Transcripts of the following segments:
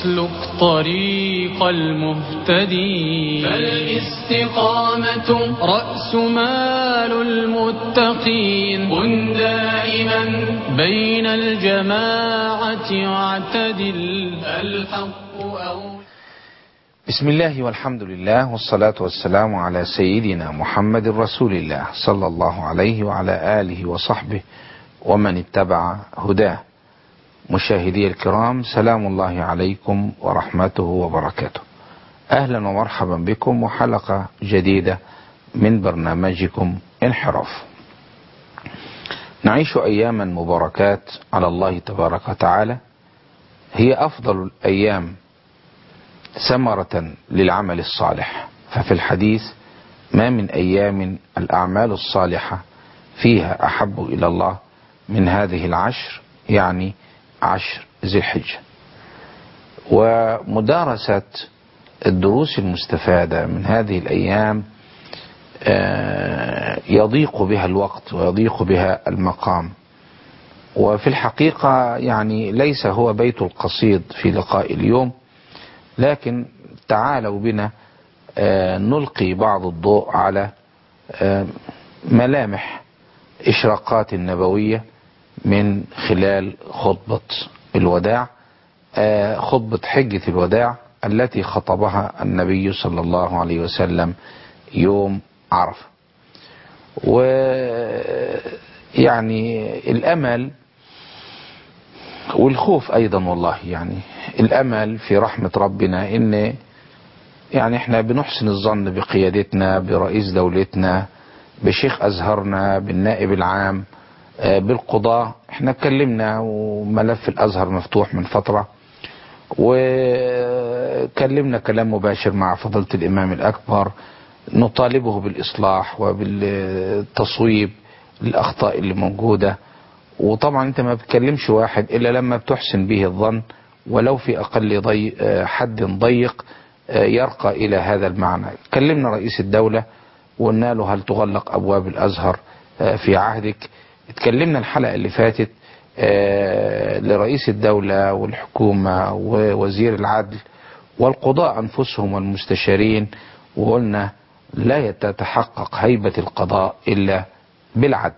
واسلك طريق المهتدين فالاستقامة رأس مال المتقين كن دائما بين الجماعة واعتدل الحق أو بسم الله والحمد لله والصلاة والسلام على سيدنا محمد رسول الله صلى الله عليه وعلى آله وصحبه ومن اتبع هداه مشاهدي الكرام سلام الله عليكم ورحمته وبركاته أهلا ومرحبا بكم وحلقة جديدة من برنامجكم انحراف نعيش أياما مباركات على الله تبارك وتعالى هي أفضل الأيام ثمرة للعمل الصالح ففي الحديث ما من أيام الأعمال الصالحة فيها أحب إلى الله من هذه العشر يعني عشر ذي الحجة ومدارسة الدروس المستفادة من هذه الأيام يضيق بها الوقت ويضيق بها المقام وفي الحقيقة يعني ليس هو بيت القصيد في لقاء اليوم لكن تعالوا بنا نلقي بعض الضوء على ملامح إشراقات النبوية من خلال خطبة الوداع خطبة حجة الوداع التي خطبها النبي صلى الله عليه وسلم يوم عرفة ويعني الأمل والخوف أيضا والله يعني الأمل في رحمة ربنا إن يعني احنا بنحسن الظن بقيادتنا برئيس دولتنا بشيخ أزهرنا بالنائب العام بالقضاء احنا اتكلمنا وملف الأزهر مفتوح من فترة وكلمنا كلام مباشر مع فضيلة الإمام الأكبر نطالبه بالإصلاح وبالتصويب للأخطاء اللي موجودة وطبعا انت ما بتكلمش واحد إلا لما بتحسن به الظن ولو في أقل ضي حد ضيق يرقى إلى هذا المعنى كلمنا رئيس الدولة وقلنا له هل تغلق أبواب الأزهر في عهدك اتكلمنا الحلقة اللي فاتت لرئيس الدولة والحكومة ووزير العدل والقضاء أنفسهم والمستشارين وقلنا لا تتحقق هيبة القضاء إلا بالعدل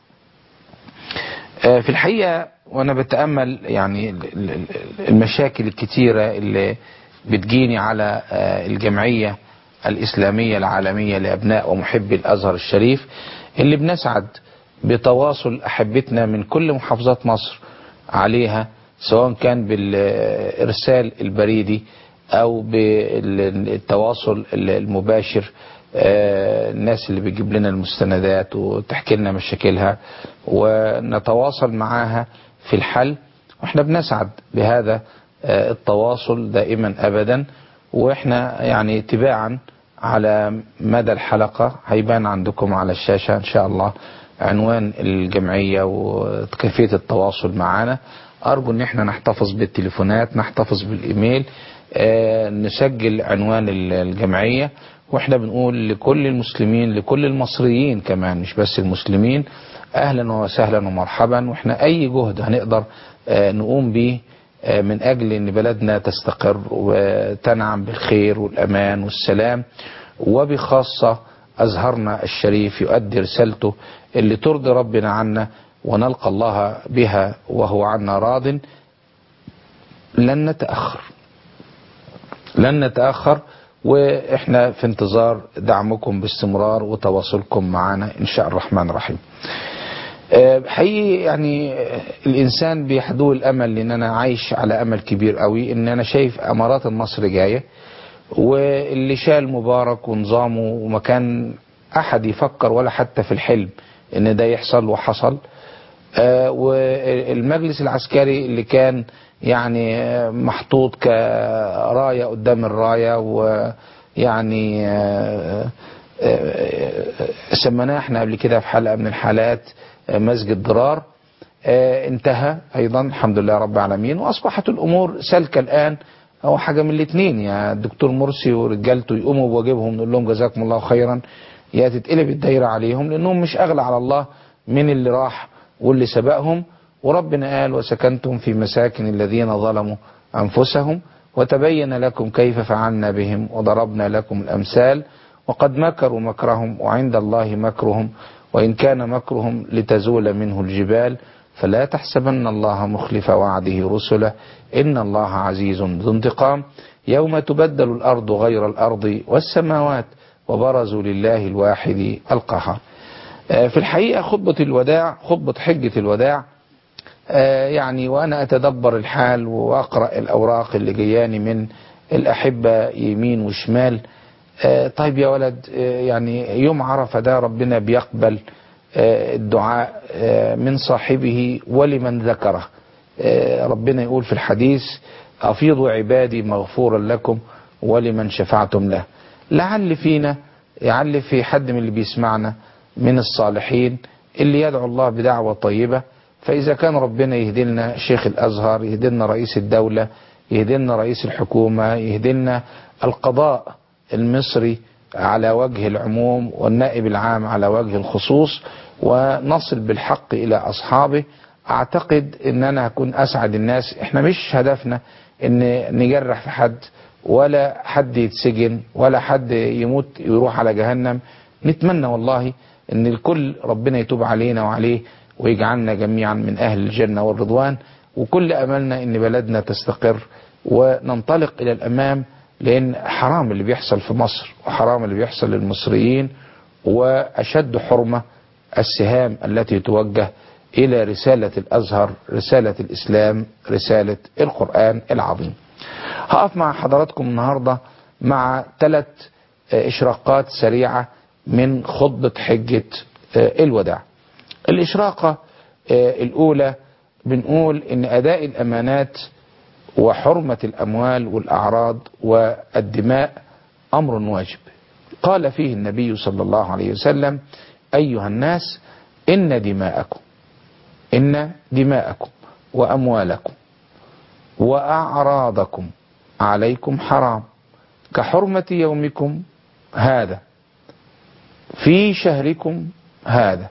في الحقيقة وأنا بتأمل يعني المشاكل الكتيرة اللي بتجيني على الجمعية الإسلامية العالمية لأبناء ومحبي الأزهر الشريف اللي بنسعد بتواصل أحبتنا من كل محافظات مصر عليها سواء كان بالإرسال البريدي أو بالتواصل المباشر الناس اللي بتجيب لنا المستندات وتحكي لنا مشاكلها ونتواصل معاها في الحل واحنا بنسعد بهذا التواصل دائما أبدا واحنا يعني تباعا على مدى الحلقة هيبان عندكم على الشاشة إن شاء الله عنوان الجمعية وكيفية التواصل معنا أرجو أن احنا نحتفظ بالتليفونات نحتفظ بالإيميل آه نسجل عنوان الجمعية واحنا بنقول لكل المسلمين لكل المصريين كمان مش بس المسلمين أهلا وسهلا ومرحبا واحنا أي جهد هنقدر آه نقوم به آه من أجل أن بلدنا تستقر وتنعم بالخير والأمان والسلام وبخاصة أزهرنا الشريف يؤدي رسالته اللي ترضي ربنا عنا ونلقى الله بها وهو عنا راض لن نتأخر لن نتأخر وإحنا في انتظار دعمكم باستمرار وتواصلكم معنا إن شاء الرحمن الرحيم حقيقي يعني الإنسان بيحدوه الأمل لأن أنا عايش على أمل كبير قوي إن أنا شايف أمارات النصر جاية واللي شال مبارك ونظامه وما كان أحد يفكر ولا حتى في الحلم إن ده يحصل وحصل آه والمجلس العسكري اللي كان يعني محطوط كراية قدام الراية ويعني آه آه سميناه احنا قبل كده في حلقة من الحلقات مسجد ضرار انتهى ايضا الحمد لله رب العالمين واصبحت الامور سالكة الان هو حاجة من الاثنين يا الدكتور مرسي ورجالته يقوموا بواجبهم نقول لهم جزاكم الله خيرا يا تتقلب الدايرة عليهم لانهم مش اغلى على الله من اللي راح واللي سبقهم وربنا قال وسكنتم في مساكن الذين ظلموا انفسهم وتبين لكم كيف فعلنا بهم وضربنا لكم الأمثال وقد مكروا مكرهم وعند الله مكرهم وإن كان مكرهم لتزول منه الجبال فلا تحسبن الله مخلف وعده رسله إن الله عزيز ذو انتقام يوم تبدل الأرض غير الأرض والسماوات وبرزوا لله الواحد القهار في الحقيقة خطبة الوداع خطبة حجة الوداع يعني وأنا أتدبر الحال وأقرأ الأوراق اللي جياني من الأحبة يمين وشمال طيب يا ولد يعني يوم عرفة ده ربنا بيقبل الدعاء من صاحبه ولمن ذكره ربنا يقول في الحديث أفيضوا عبادي مغفورا لكم ولمن شفعتم له لعل فينا لعل في حد من اللي بيسمعنا من الصالحين اللي يدعو الله بدعوة طيبة فإذا كان ربنا يهدلنا شيخ الأزهر يهدلنا رئيس الدولة يهدلنا رئيس الحكومة يهدلنا القضاء المصري على وجه العموم والنائب العام على وجه الخصوص ونصل بالحق إلى أصحابه أعتقد أن أنا هكون أسعد الناس إحنا مش هدفنا أن نجرح في حد ولا حد يتسجن ولا حد يموت يروح على جهنم نتمنى والله أن الكل ربنا يتوب علينا وعليه ويجعلنا جميعا من أهل الجنة والرضوان وكل أملنا أن بلدنا تستقر وننطلق إلى الأمام لأن حرام اللي بيحصل في مصر وحرام اللي بيحصل للمصريين وأشد حرمة السهام التي توجه إلى رسالة الأزهر رسالة الإسلام رسالة القرآن العظيم هقف مع حضراتكم النهاردة مع ثلاث إشراقات سريعة من خطبة حجة الوداع الإشراقة الأولى بنقول إن أداء الأمانات وحرمة الأموال والأعراض والدماء أمر واجب قال فيه النبي صلى الله عليه وسلم أيها الناس إن دماءكم إن دماءكم وأموالكم وأعراضكم عليكم حرام كحرمة يومكم هذا في شهركم هذا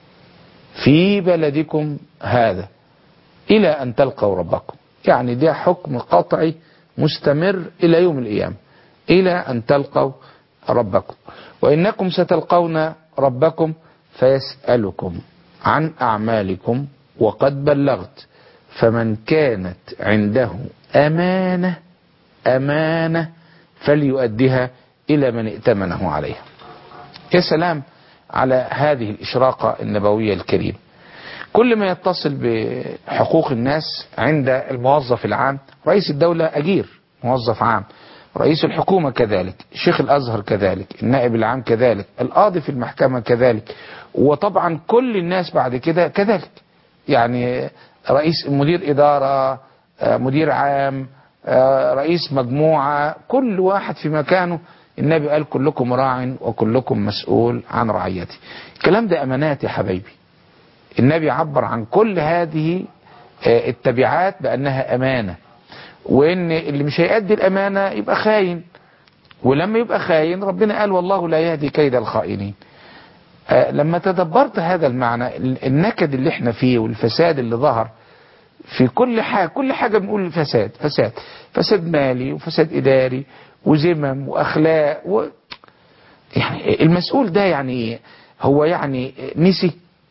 في بلدكم هذا إلى أن تلقوا ربكم يعني ده حكم قطعي مستمر إلى يوم القيامة إلى أن تلقوا ربكم وإنكم ستلقون ربكم فيسألكم عن أعمالكم وقد بلغت فمن كانت عنده أمانة أمانة فليؤدها إلى من ائتمنه عليها يا سلام على هذه الإشراقة النبوية الكريمة كل ما يتصل بحقوق الناس عند الموظف العام رئيس الدولة أجير موظف عام رئيس الحكومة كذلك شيخ الأزهر كذلك النائب العام كذلك القاضي في المحكمة كذلك وطبعا كل الناس بعد كده كذلك يعني رئيس مدير إدارة مدير عام رئيس مجموعة كل واحد في مكانه النبي قال كلكم راع وكلكم مسؤول عن رعيته الكلام ده أمانات يا حبايبي النبي عبر عن كل هذه التبعات بأنها أمانة وإن اللي مش هيأدي الأمانة يبقى خاين ولما يبقى خاين ربنا قال والله لا يهدي كيد الخائنين لما تدبرت هذا المعنى النكد اللي احنا فيه والفساد اللي ظهر في كل حاجة كل حاجة بنقول فساد فساد فساد مالي وفساد إداري وزمم وأخلاق و يعني المسؤول ده يعني هو يعني نسي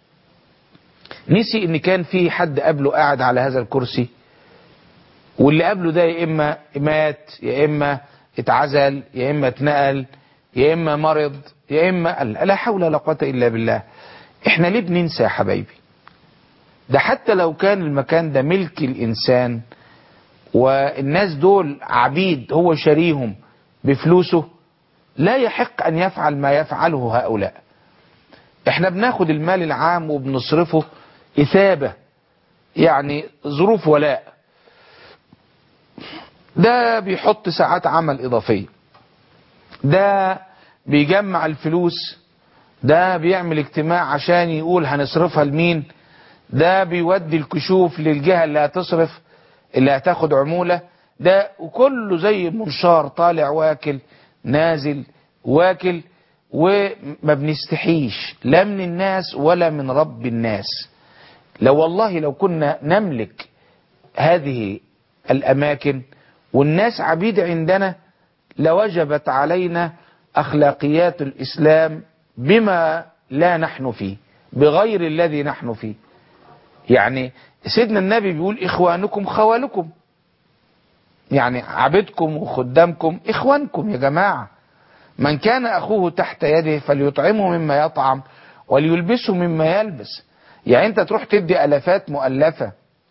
نسي ان كان في حد قبله قاعد على هذا الكرسي واللي قبله ده يا اما مات يا اما اتعزل يا اما اتنقل يا اما مرض يا اما لا حول ولا قوه الا بالله احنا ليه بننسى يا حبايبي ده حتى لو كان المكان ده ملك الانسان والناس دول عبيد هو شاريهم بفلوسه لا يحق ان يفعل ما يفعله هؤلاء احنا بناخد المال العام وبنصرفه إثابة يعني ظروف ولاء ده بيحط ساعات عمل إضافية ده بيجمع الفلوس ده بيعمل اجتماع عشان يقول هنصرفها لمين ده بيودي الكشوف للجهة اللي هتصرف اللي هتاخد عمولة ده وكله زي المنشار طالع واكل نازل واكل وما بنستحيش لا من الناس ولا من رب الناس لو والله لو كنا نملك هذه الأماكن والناس عبيد عندنا لوجبت علينا أخلاقيات الإسلام بما لا نحن فيه بغير الذي نحن فيه يعني سيدنا النبي بيقول إخوانكم خوالكم يعني عبدكم وخدامكم إخوانكم يا جماعة من كان أخوه تحت يده فليطعمه مما يطعم وليلبسه مما يلبس يعني أنت تروح تدي ألفات مؤلفة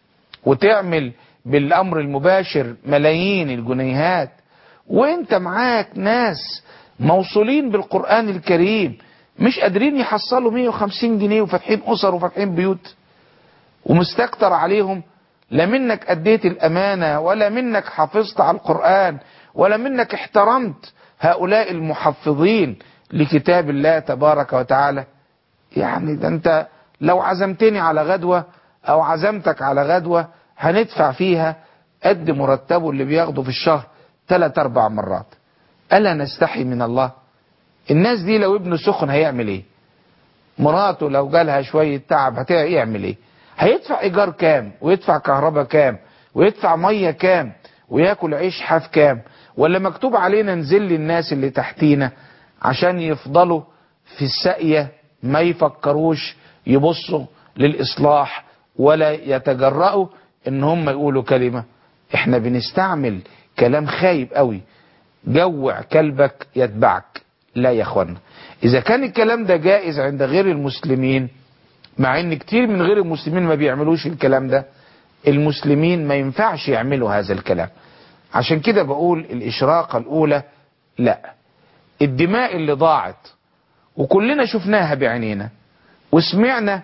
وتعمل بالأمر المباشر ملايين الجنيهات وانت معاك ناس موصولين بالقرآن الكريم مش قادرين يحصلوا 150 جنيه وفاتحين أسر وفاتحين بيوت ومستكتر عليهم لا منك أديت الأمانة ولا منك حافظت على القرآن ولا منك احترمت هؤلاء المحفظين لكتاب الله تبارك وتعالى يعني ده انت لو عزمتني على غدوة او عزمتك على غدوة هندفع فيها قد مرتبه اللي بياخده في الشهر ثلاث اربع مرات الا نستحي من الله الناس دي لو ابنه سخن هيعمل ايه مراته لو جالها شوية تعب هتعمل ايه هيدفع ايجار كام ويدفع كهرباء كام ويدفع مية كام وياكل عيش حاف كام ولا مكتوب علينا نزل الناس اللي تحتينا عشان يفضلوا في الساقية ما يفكروش يبصوا للإصلاح ولا يتجرأوا ان هم يقولوا كلمة احنا بنستعمل كلام خايب قوي جوع كلبك يتبعك لا يا اخوانا اذا كان الكلام ده جائز عند غير المسلمين مع ان كتير من غير المسلمين ما بيعملوش الكلام ده المسلمين ما ينفعش يعملوا هذا الكلام عشان كده بقول الاشراقة الاولى لا الدماء اللي ضاعت وكلنا شفناها بعينينا وسمعنا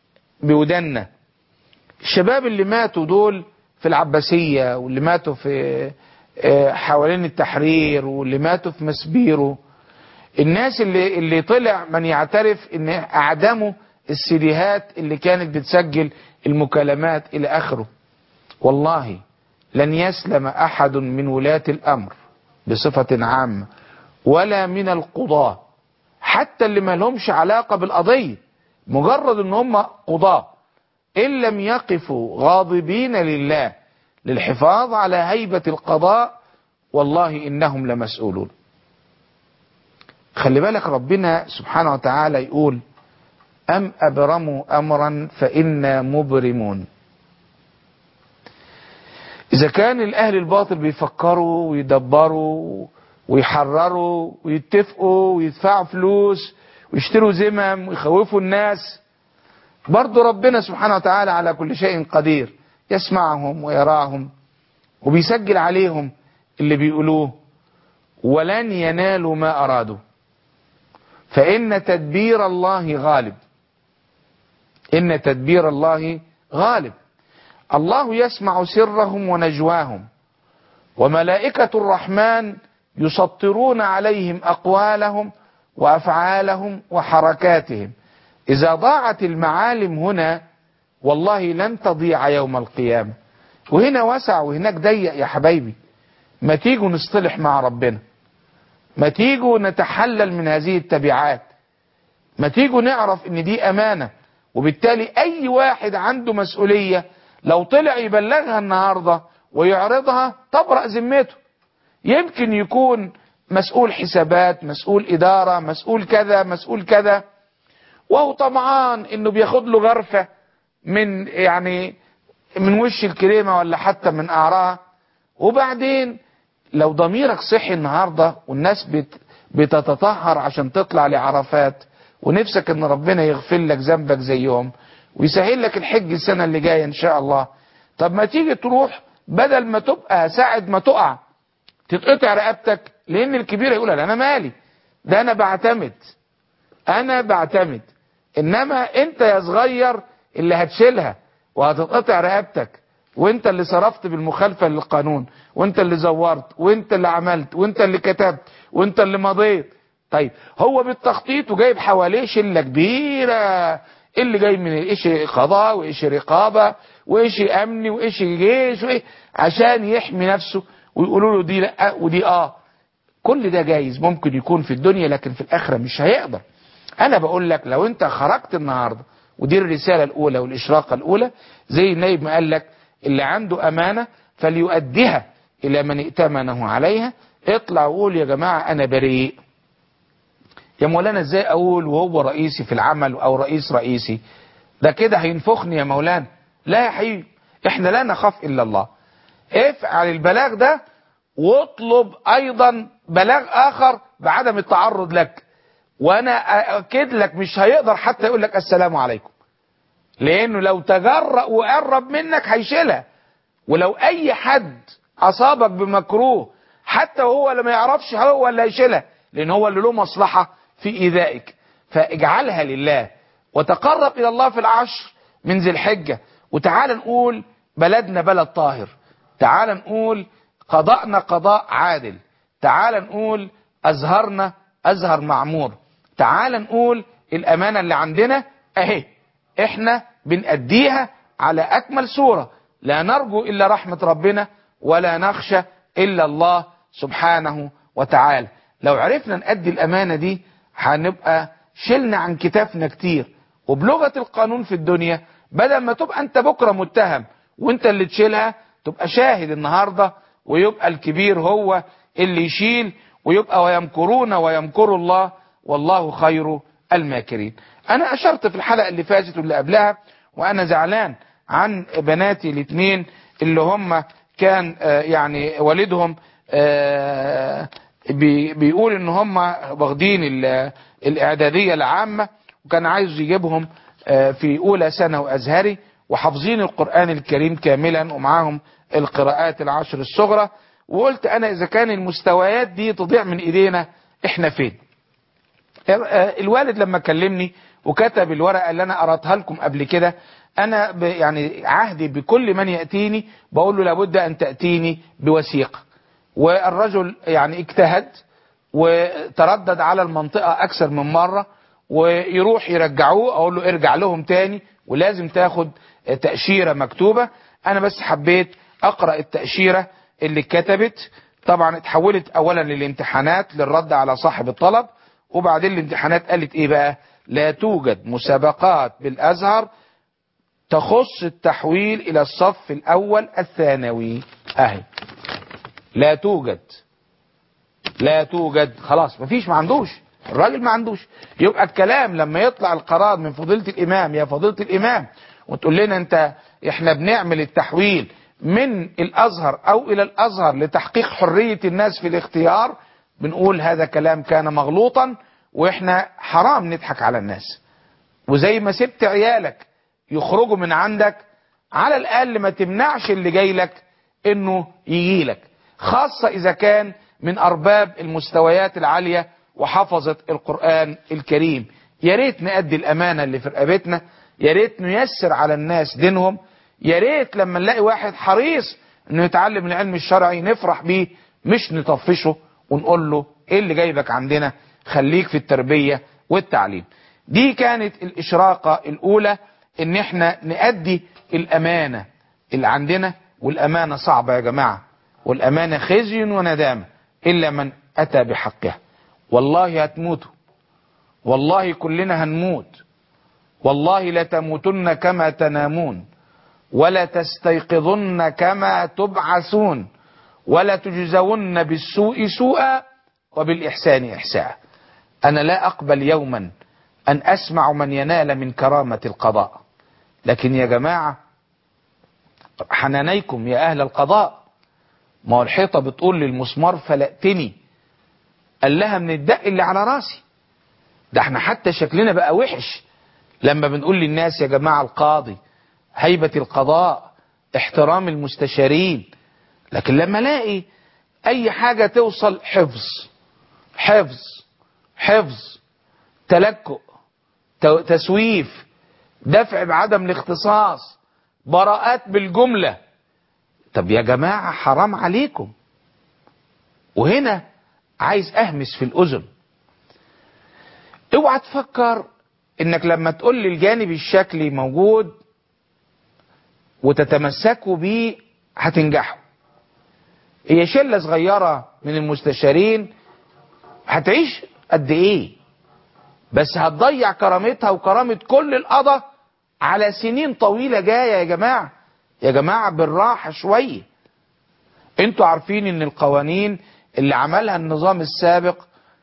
بودنا الشباب اللي ماتوا دول في العباسية واللي ماتوا في حوالين التحرير واللي ماتوا في مسبيرو الناس اللي اللي طلع من يعترف ان اعدموا السيديهات اللي كانت بتسجل المكالمات الى اخره والله لن يسلم احد من ولاة الامر بصفة عامة ولا من القضاة حتى اللي ما لهمش علاقة بالقضية مجرد ان هم قضاة ان لم يقفوا غاضبين لله للحفاظ على هيبة القضاء والله انهم لمسؤولون خلي بالك ربنا سبحانه وتعالى يقول أم أبرموا أمرا فإنا مبرمون إذا كان الأهل الباطل بيفكروا ويدبروا ويحرروا ويتفقوا ويدفعوا فلوس ويشتروا زمم ويخوفوا الناس برضو ربنا سبحانه وتعالى على كل شيء قدير يسمعهم ويراهم وبيسجل عليهم اللي بيقولوه ولن ينالوا ما أرادوا فإن تدبير الله غالب إن تدبير الله غالب الله يسمع سرهم ونجواهم وملائكة الرحمن يسطرون عليهم أقوالهم وأفعالهم وحركاتهم إذا ضاعت المعالم هنا والله لن تضيع يوم القيامة وهنا وسع وهناك ضيق يا حبايبي ما تيجوا نصطلح مع ربنا ما تيجوا نتحلل من هذه التبعات ما تيجوا نعرف ان دي امانة وبالتالي اي واحد عنده مسؤولية لو طلع يبلغها النهاردة ويعرضها تبرأ ذمته يمكن يكون مسؤول حسابات مسؤول ادارة مسؤول كذا مسؤول كذا وهو طمعان انه بياخد له غرفة من يعني من وش الكريمة ولا حتى من قعرها وبعدين لو ضميرك صحي النهاردة والناس بت بتتطهر عشان تطلع لعرفات ونفسك ان ربنا يغفر لك ذنبك زيهم ويسهل لك الحج السنة اللي جاية ان شاء الله طب ما تيجي تروح بدل ما تبقى ساعد ما تقع تتقطع رقبتك لان الكبير يقول انا مالي ده انا بعتمد انا بعتمد انما انت يا صغير اللي هتشيلها وهتتقطع رقبتك وانت اللي صرفت بالمخالفة للقانون وانت اللي زورت وانت اللي عملت وانت اللي كتبت وانت اللي مضيت طيب هو بالتخطيط وجايب حواليه شلة كبيرة اللي جاي من ايش قضاء وايش رقابة وايش امني وايش جيش وإيه عشان يحمي نفسه ويقولوا له دي لا ودي اه كل ده جايز ممكن يكون في الدنيا لكن في الاخرة مش هيقدر انا بقول لك لو انت خرجت النهاردة ودي الرسالة الاولى والاشراقة الاولى زي النايب ما قال لك اللي عنده امانة فليؤديها إلى من ائتمنه عليها اطلع وقول يا جماعة أنا بريء يا مولانا ازاي أقول وهو رئيسي في العمل أو رئيس رئيسي ده كده هينفخني يا مولانا لا يا حبيبي احنا لا نخاف إلا الله افعل البلاغ ده واطلب أيضا بلاغ آخر بعدم التعرض لك وانا اكد لك مش هيقدر حتى يقول لك السلام عليكم لانه لو تجرأ وقرب منك هيشيلها ولو اي حد اصابك بمكروه حتى وهو اللي ما يعرفش هو اللي هيشيلها لان هو اللي له مصلحة في ايذائك فاجعلها لله وتقرب الى الله في العشر من ذي الحجة وتعال نقول بلدنا بلد طاهر تعال نقول قضاءنا قضاء عادل تعال نقول ازهرنا ازهر معمور تعال نقول الامانة اللي عندنا اهي احنا بنأديها على اكمل صورة لا نرجو الا رحمة ربنا ولا نخشى الا الله سبحانه وتعالى لو عرفنا نأدي الامانة دي هنبقى شلنا عن كتافنا كتير وبلغة القانون في الدنيا بدل ما تبقى انت بكرة متهم وانت اللي تشيلها تبقى شاهد النهاردة ويبقى الكبير هو اللي يشيل ويبقى ويمكرون ويمكر الله والله خير الماكرين انا اشرت في الحلقة اللي فاتت واللي قبلها وانا زعلان عن بناتي الاثنين اللي هم كان آه يعني والدهم آه بي بيقول ان هم واخدين الاعدادية العامة وكان عايز يجيبهم آه في اولى سنة وازهري وحافظين القرآن الكريم كاملا ومعاهم القراءات العشر الصغرى وقلت انا اذا كان المستويات دي تضيع من ايدينا احنا فين الوالد لما كلمني وكتب الورقة اللي انا قراتها لكم قبل كده انا يعني عهدي بكل من يأتيني بقول له لابد ان تأتيني بوثيقة والرجل يعني اجتهد وتردد على المنطقة اكثر من مرة ويروح يرجعوه اقول له ارجع لهم تاني ولازم تاخد تأشيرة مكتوبة انا بس حبيت اقرأ التأشيرة اللي اتكتبت طبعا اتحولت اولا للامتحانات للرد على صاحب الطلب وبعدين الامتحانات قالت ايه بقى لا توجد مسابقات بالازهر تخص التحويل الى الصف الاول الثانوي اهي لا توجد لا توجد خلاص مفيش ما عندوش الراجل ما عندوش يبقى الكلام لما يطلع القرار من فضيلة الامام يا فضيلة الامام وتقول لنا انت احنا بنعمل التحويل من الازهر او الى الازهر لتحقيق حرية الناس في الاختيار بنقول هذا كلام كان مغلوطا واحنا حرام نضحك على الناس وزي ما سبت عيالك يخرجوا من عندك على الاقل ما تمنعش اللي جاي لك انه يجي لك خاصة اذا كان من ارباب المستويات العالية وحفظت القرآن الكريم يا ريت نأدي الامانة اللي في رقبتنا يا ريت نيسر على الناس دينهم يا ريت لما نلاقي واحد حريص انه يتعلم العلم الشرعي نفرح بيه مش نطفشه ونقول له ايه اللي جايبك عندنا خليك في التربية والتعليم دي كانت الاشراقة الاولى ان احنا نأدي الامانة اللي عندنا والامانة صعبة يا جماعة والامانة خزي وندامة الا من اتى بحقها والله هتموتوا والله كلنا هنموت والله لتموتن كما تنامون ولا تستيقظن كما تبعثون ولا تجزون بالسوء سوءا وبالإحسان إحساء أنا لا أقبل يوما أن أسمع من ينال من كرامة القضاء لكن يا جماعة حنانيكم يا أهل القضاء ما هو الحيطة بتقول للمسمار فلقتني قال لها من الدق اللي على راسي ده احنا حتى شكلنا بقى وحش لما بنقول للناس يا جماعة القاضي هيبة القضاء احترام المستشارين لكن لما الاقي اي حاجة توصل حفظ حفظ حفظ تلكؤ تسويف دفع بعدم الاختصاص براءات بالجملة طب يا جماعة حرام عليكم وهنا عايز اهمس في الاذن اوعى تفكر انك لما تقول لي الجانب الشكلي موجود وتتمسكوا بيه هتنجحوا هي شلة صغيرة من المستشارين هتعيش قد ايه بس هتضيع كرامتها وكرامة كل القضى على سنين طويلة جاية يا جماعة يا جماعة بالراحة شوية انتوا عارفين ان القوانين اللي عملها النظام السابق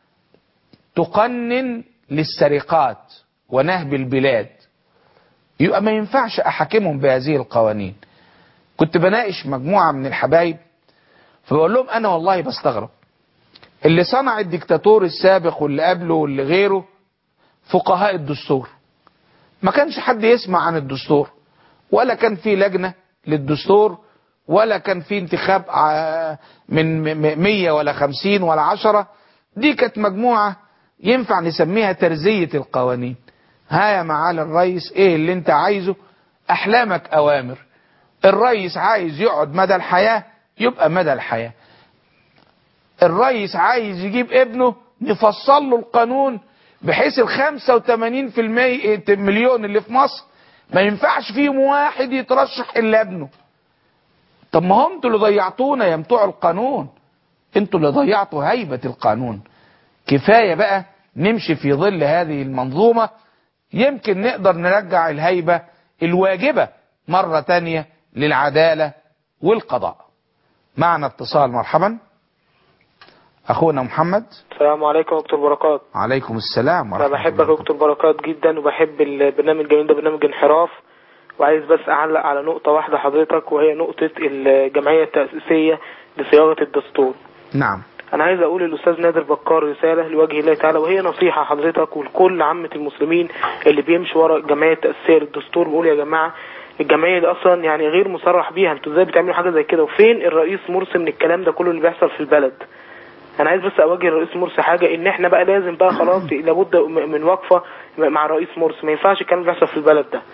تقنن للسرقات ونهب البلاد يبقى ما ينفعش احاكمهم بهذه القوانين كنت بناقش مجموعة من الحبايب فبقول لهم انا والله بستغرب اللي صنع الدكتاتور السابق واللي قبله واللي غيره فقهاء الدستور ما كانش حد يسمع عن الدستور ولا كان في لجنة للدستور ولا كان في انتخاب ع- من م- م- مية ولا خمسين ولا عشرة دي كانت مجموعة ينفع نسميها ترزية القوانين ها يا معالي الرئيس ايه اللي انت عايزه احلامك اوامر الرئيس عايز يقعد مدى الحياة يبقى مدى الحياة الرئيس عايز يجيب ابنه نفصل له القانون بحيث ال 85 في المية مليون اللي في مصر ما ينفعش فيهم واحد يترشح الا ابنه طب ما هم انتوا اللي ضيعتونا يا بتوع القانون انتوا اللي ضيعتوا هيبة القانون كفاية بقى نمشي في ظل هذه المنظومة يمكن نقدر نرجع الهيبة الواجبة مرة تانية للعدالة والقضاء معنا اتصال مرحبا اخونا محمد السلام عليكم ورحمة الله وبركاته عليكم السلام أنا ورحمة بحبك الله يا دكتور بركات جدا وبحب البرنامج الجميل ده برنامج انحراف وعايز بس أعلق على نقطة واحدة حضرتك وهي نقطة الجمعية التأسيسية لصياغة الدستور نعم أنا عايز أقول للأستاذ نادر بكار رسالة لوجه الله تعالى وهي نصيحة حضرتك ولكل عامة المسلمين اللي بيمشوا ورا الجمعية التأسيسية للدستور بقول يا جماعة الجمعية دي أصلا يعني غير مصرح بيها أنتوا إزاي بتعملوا حاجة زي كده وفين الرئيس مرسي من الكلام ده كله اللي بيحصل في البلد انا عايز بس اوجه الرئيس مرسي حاجه ان احنا بقى لازم بقى خلاص لابد م- من وقفه مع الرئيس مرسي ما ينفعش الكلام اللي بيحصل في البلد ده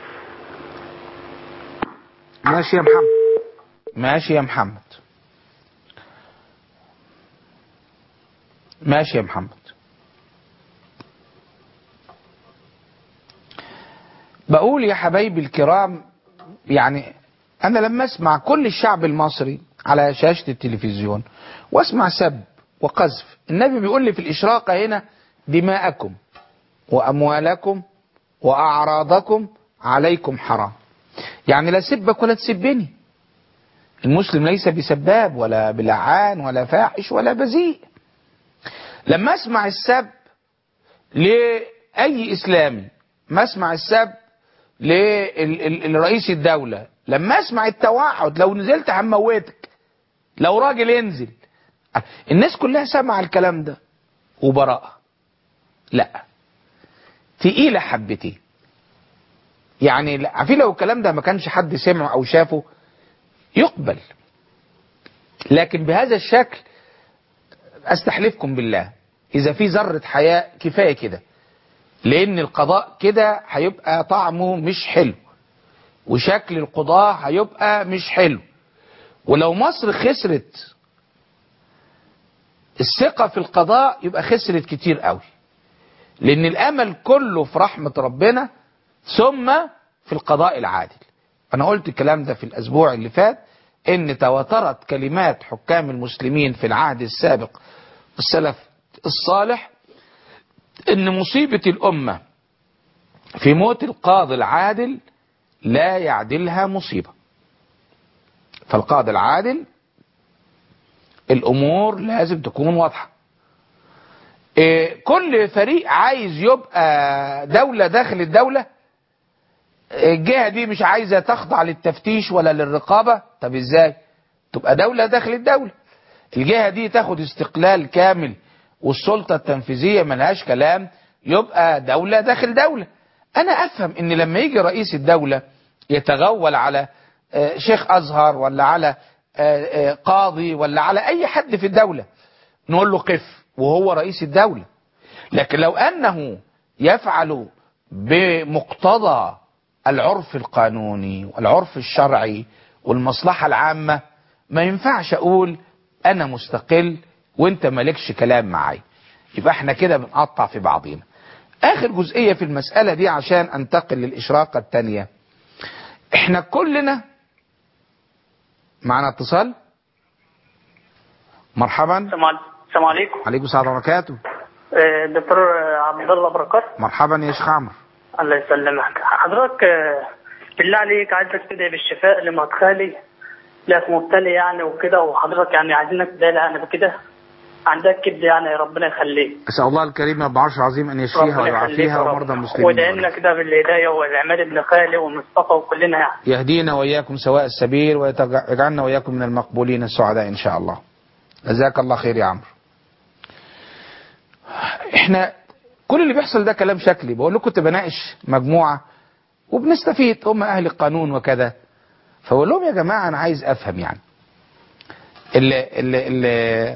ماشي يا محمد ماشي يا محمد ماشي يا محمد بقول يا حبايبي الكرام يعني انا لما اسمع كل الشعب المصري على شاشة التلفزيون واسمع سب وقذف النبي بيقول لي في الاشراقة هنا دماءكم واموالكم واعراضكم عليكم حرام يعني لا سبك ولا تسبني المسلم ليس بسباب ولا بلعان ولا فاحش ولا بذيء لما اسمع السب لأي إسلامي ما اسمع السب لرئيس الدولة لما اسمع التوعد لو نزلت هموتك لو راجل ينزل الناس كلها سمع الكلام ده وبراءة لا تقيلة حبتين يعني لا- عارفين لو الكلام ده ما كانش حد سمعه او شافه يقبل لكن بهذا الشكل استحلفكم بالله اذا في ذرة حياة كفاية كده لان القضاء كده هيبقى طعمه مش حلو وشكل القضاء هيبقى مش حلو ولو مصر خسرت الثقة في القضاء يبقى خسرت كتير قوي لان الامل كله في رحمة ربنا ثم في القضاء العادل انا قلت الكلام ده في الاسبوع اللي فات ان تواترت كلمات حكام المسلمين في العهد السابق السلف الصالح ان مصيبة الامة في موت القاضي العادل لا يعدلها مصيبة فالقاضي العادل الامور لازم تكون واضحة إيه، كل فريق عايز يبقى دولة داخل الدولة الجهة دي مش عايزة تخضع للتفتيش ولا للرقابة طب ازاي تبقى دولة داخل الدولة الجهة دي تاخد استقلال كامل والسلطة التنفيذية ملهاش كلام يبقى دولة داخل دولة انا افهم ان لما يجي رئيس الدولة يتغول على آه، شيخ ازهر ولا على آه، آه، قاضي ولا على اي حد في الدولة نقول له قف وهو رئيس الدولة لكن لو انه يفعل بمقتضى العرف القانوني والعرف الشرعي والمصلحة العامة ما ينفعش اقول انا مستقل وانت مالكش كلام معايا يبقى احنا كده بنقطع في بعضينا اخر جزئية في المسألة دي عشان انتقل للاشراقة التانية احنا كلنا معنا اتصال مرحبا السلام عليكم السلام عليكم عليكم السلام ورحمة الله وبركاته آه، دكتور آه، عبد الله بركات مرحبا يا شيخ عمرو الله يسلمك حضرتك آه، بالله عليك عايزك تدعي بالشفاء لمدخلي لا مبتلي يعني وكده وحضرتك يعني عايزينك تدعي لها يعني بكده عندها كبد يعني ربنا يخليك أسأل الله الكريم رب العرش العظيم أن يشفيها ربنا يخليك ويعافيها يا رب. ومرضى المسلمين وادعي لنا كده بالهدايه والعماد ابن خالي والمصطفى وكلنا يعني يهدينا وإياكم سواء السبيل ويجعلنا وإياكم من المقبولين السعداء إن شاء الله جزاك الله خير يا عمرو احنا كل اللي بيحصل ده كلام شكلي بقول لكم كنت بناقش مجموعة وبنستفيد هم أهل القانون وكذا فبقول لهم يا جماعة أنا عايز أفهم يعني اللي اللي اللي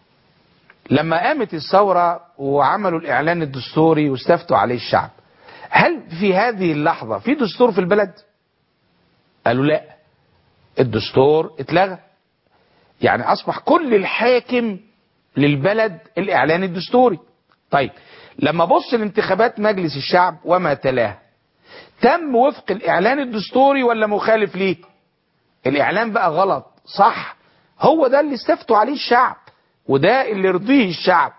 لما قامت الثورة وعملوا الإعلان الدستوري واستفتوا عليه الشعب هل في هذه اللحظة في دستور في البلد؟ قالوا لا الدستور اتلغى يعني أصبح كل الحاكم للبلد الإعلان الدستوري طيب لما بص لانتخابات مجلس الشعب وما تلاه تم وفق الإعلان الدستوري ولا مخالف ليه الإعلان بقى غلط صح هو ده اللي استفتوا عليه الشعب وده اللي يرضيه الشعب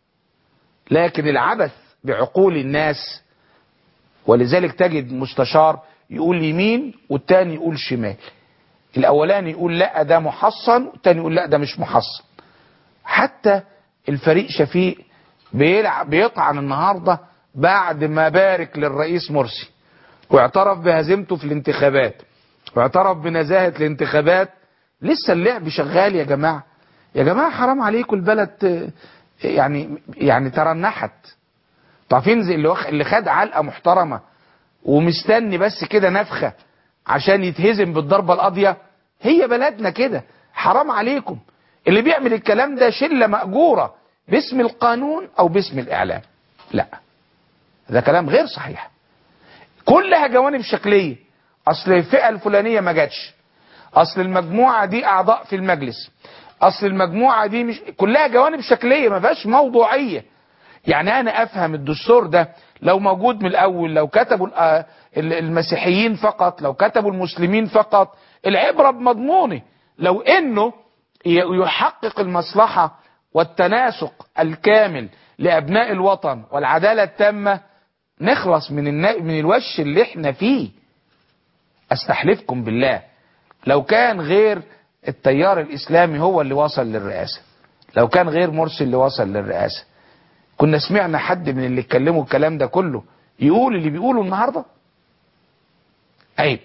لكن العبث بعقول الناس ولذلك تجد مستشار يقول يمين والتاني يقول شمال الاولاني يقول لا ده محصن والتاني يقول لا ده مش محصن حتى الفريق شفيق بيلعب بيطعن النهارده بعد ما بارك للرئيس مرسي واعترف بهزيمته في الانتخابات واعترف بنزاهة الانتخابات لسه اللعب شغال يا جماعة يا جماعة حرام عليكم البلد آه، يعني يعني ترنحت عارفين زي اللي واخ- اللي خد علقة محترمة ومستني بس كده نفخة عشان يتهزم بالضربة القاضية هي بلدنا كده حرام عليكم اللي بيعمل الكلام ده شلة مأجورة باسم القانون أو باسم الإعلام لا ده كلام غير صحيح كلها جوانب شكلية أصل الفئة الفلانية ما جاتش أصل المجموعة دي أعضاء في المجلس أصل المجموعة دي مش كلها جوانب شكلية ما فيهاش موضوعية يعني انا افهم الدستور ده لو موجود من الاول لو كتبوا ال- آه ال- المسيحيين فقط لو كتبوا المسلمين فقط العبرة بمضمونه لو انه ي- يحقق المصلحة والتناسق الكامل لابناء الوطن والعدالة التامة نخلص من النا... من الوش اللي احنا فيه استحلفكم بالله لو كان غير التيار الاسلامي هو اللي وصل للرئاسة لو كان غير مرسي اللي وصل للرئاسة كنا سمعنا حد من اللي اتكلموا الكلام ده كله يقول اللي بيقوله النهارده عيب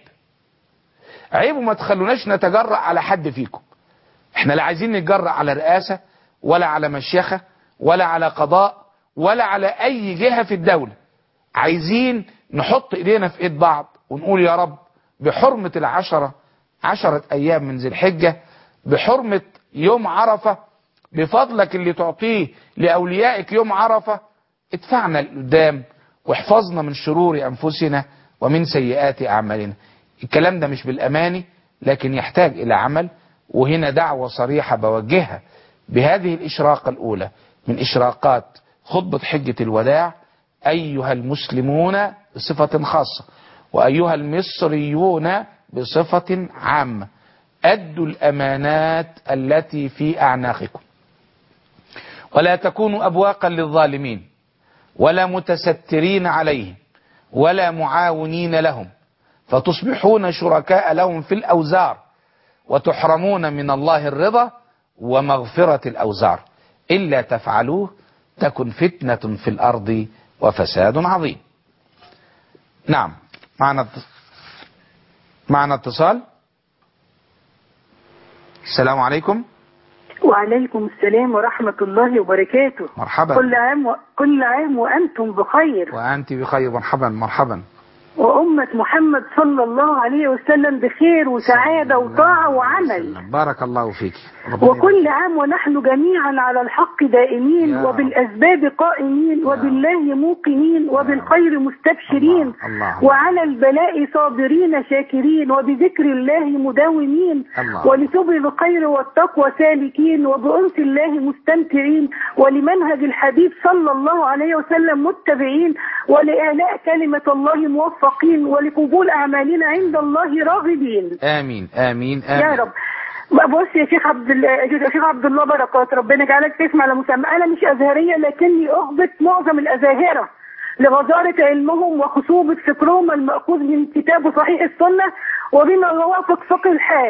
عيب وما تخلوناش نتجرأ على حد فيكم احنا لا عايزين نتجرأ على رئاسة ولا على مشيخة ولا على قضاء ولا على اي جهة في الدولة عايزين نحط ايدينا في ايد بعض ونقول يا رب بحرمة العشرة عشرة ايام من ذي الحجة بحرمة يوم عرفة بفضلك اللي تعطيه لأوليائك يوم عرفة ادفعنا لقدام واحفظنا من شرور أنفسنا ومن سيئات أعمالنا الكلام ده مش بالأماني لكن يحتاج إلى عمل وهنا دعوة صريحة بوجهها بهذه الإشراقة الأولى من إشراقات خطبة حجة الوداع أيها المسلمون بصفة خاصة وأيها المصريون بصفة عامة أدوا الأمانات التي في أعناقكم ولا تكونوا أبواقا للظالمين ولا متسترين عليهم ولا معاونين لهم فتصبحون شركاء لهم في الأوزار وتحرمون من الله الرضا ومغفرة الأوزار إلا تفعلوه تكن فتنة في الأرض وفساد عظيم نعم معنا معنا اتصال السلام عليكم وعليكم السلام ورحمة الله وبركاته مرحبا كل عام و... كل عام وأنتم بخير وأنت بخير مرحبا مرحبا وأمة محمد صلى الله عليه وسلم بخير وسعادة وطاعة وعمل بارك الله فيك ربنا وكل عام ونحن جميعا على الحق دائمين يا رب. وبالأسباب قائمين وبالله موقنين وبالخير مستبشرين الله- الله. وعلى البلاء صابرين شاكرين وبذكر الله مداومين الله. ولسبل الخير والتقوى سالكين وبأنس الله مستمتعين ولمنهج الحبيب صلى الله عليه وسلم متبعين ولإعلاء كلمة الله موفقين ولقبول أعمالنا عند الله راغبين آمين آمين آمين يا رب بص يا شيخ عبد الله يا شيخ عبد الله بركات ربنا يجعلك تسمع على مسمى انا مش ازهريه لكني اغبط معظم الازاهره لغزاره علمهم وخصوبه فكرهم الماخوذ من كتاب صحيح السنه وبما يوافق فقه الحال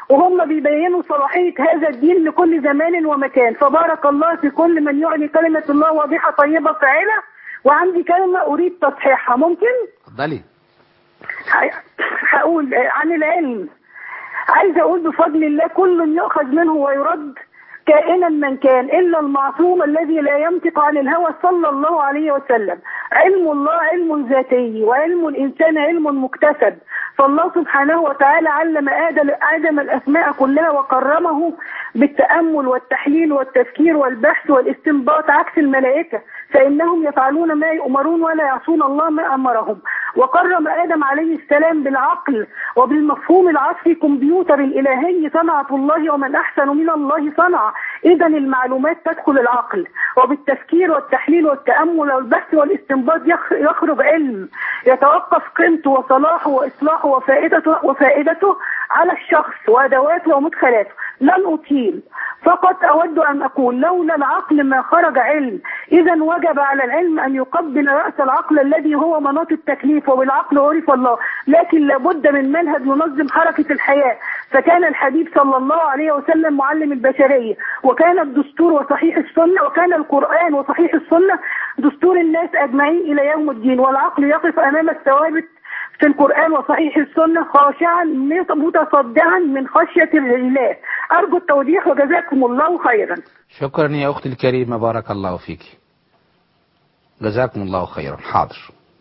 وهم بيبينوا صلاحية هذا الدين لكل زمان ومكان فبارك الله في كل من يعلي كلمة الله واضحة طيبة فاعلة وعندي كلمة أريد تصحيحها ممكن؟ اتفضلي ه- هقول عن العلم عايزه اقول بفضل الله كل يؤخذ منه ويرد كائنا من كان الا المعصوم الذي لا ينطق عن الهوى صلى الله عليه وسلم علم الله علم ذاتي وعلم الانسان علم مكتسب فالله سبحانه وتعالى علم ادم ادم الاسماء كلها وكرمه بالتامل والتحليل والتفكير والبحث والاستنباط عكس الملائكه فانهم يفعلون ما يؤمرون ولا يعصون الله ما امرهم وكرم ادم عليه السلام بالعقل وبالمفهوم العصري كمبيوتر الالهي صنعه الله ومن احسن من الله صنعا اذا المعلومات تدخل العقل وبالتفكير والتحليل والتامل والبحث والاستنباط يخ- يخرج علم يتوقف قيمته وصلاحه واصلاحه وفائدته وفائدته على الشخص وادواته ومدخلاته لن اطيل فقط اود ان اقول لولا العقل ما خرج علم اذا وجب على العلم ان يقبل راس العقل الذي هو مناط التكليف وبالعقل عرف الله لكن لابد من منهج ينظم حركه الحياه فكان الحبيب صلى الله عليه وسلم معلم البشريه وكان الدستور وصحيح السنه وكان القران وصحيح السنه دستور الناس اجمعين الى يوم الدين والعقل يقف امام الثوابت في القرآن وصحيح السنة خاشعا متصدعا من خشية الله أرجو التوضيح وجزاكم الله خيرا شكرا يا أختي الكريمة بارك الله فيك جزاكم الله خيرا حاضر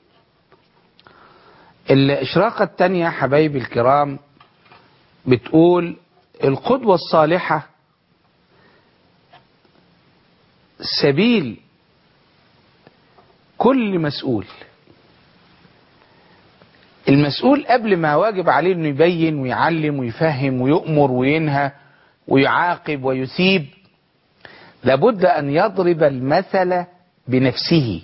الإشراقة التانية حبايبي الكرام بتقول القدوة الصالحة سبيل كل مسؤول المسؤول قبل ما واجب عليه انه يبين ويعلم ويفهم ويؤمر وينهى ويعاقب ويثيب لابد ان يضرب المثل بنفسه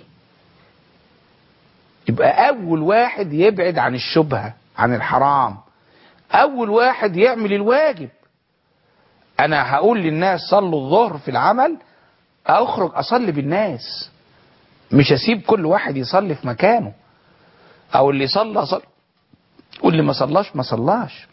يبقى اول واحد يبعد عن الشبهه عن الحرام اول واحد يعمل الواجب انا هقول للناس صلوا الظهر في العمل اخرج اصلي بالناس مش اسيب كل واحد يصلي في مكانه او اللي صلى صلى واللي ما صلاش ما صلاش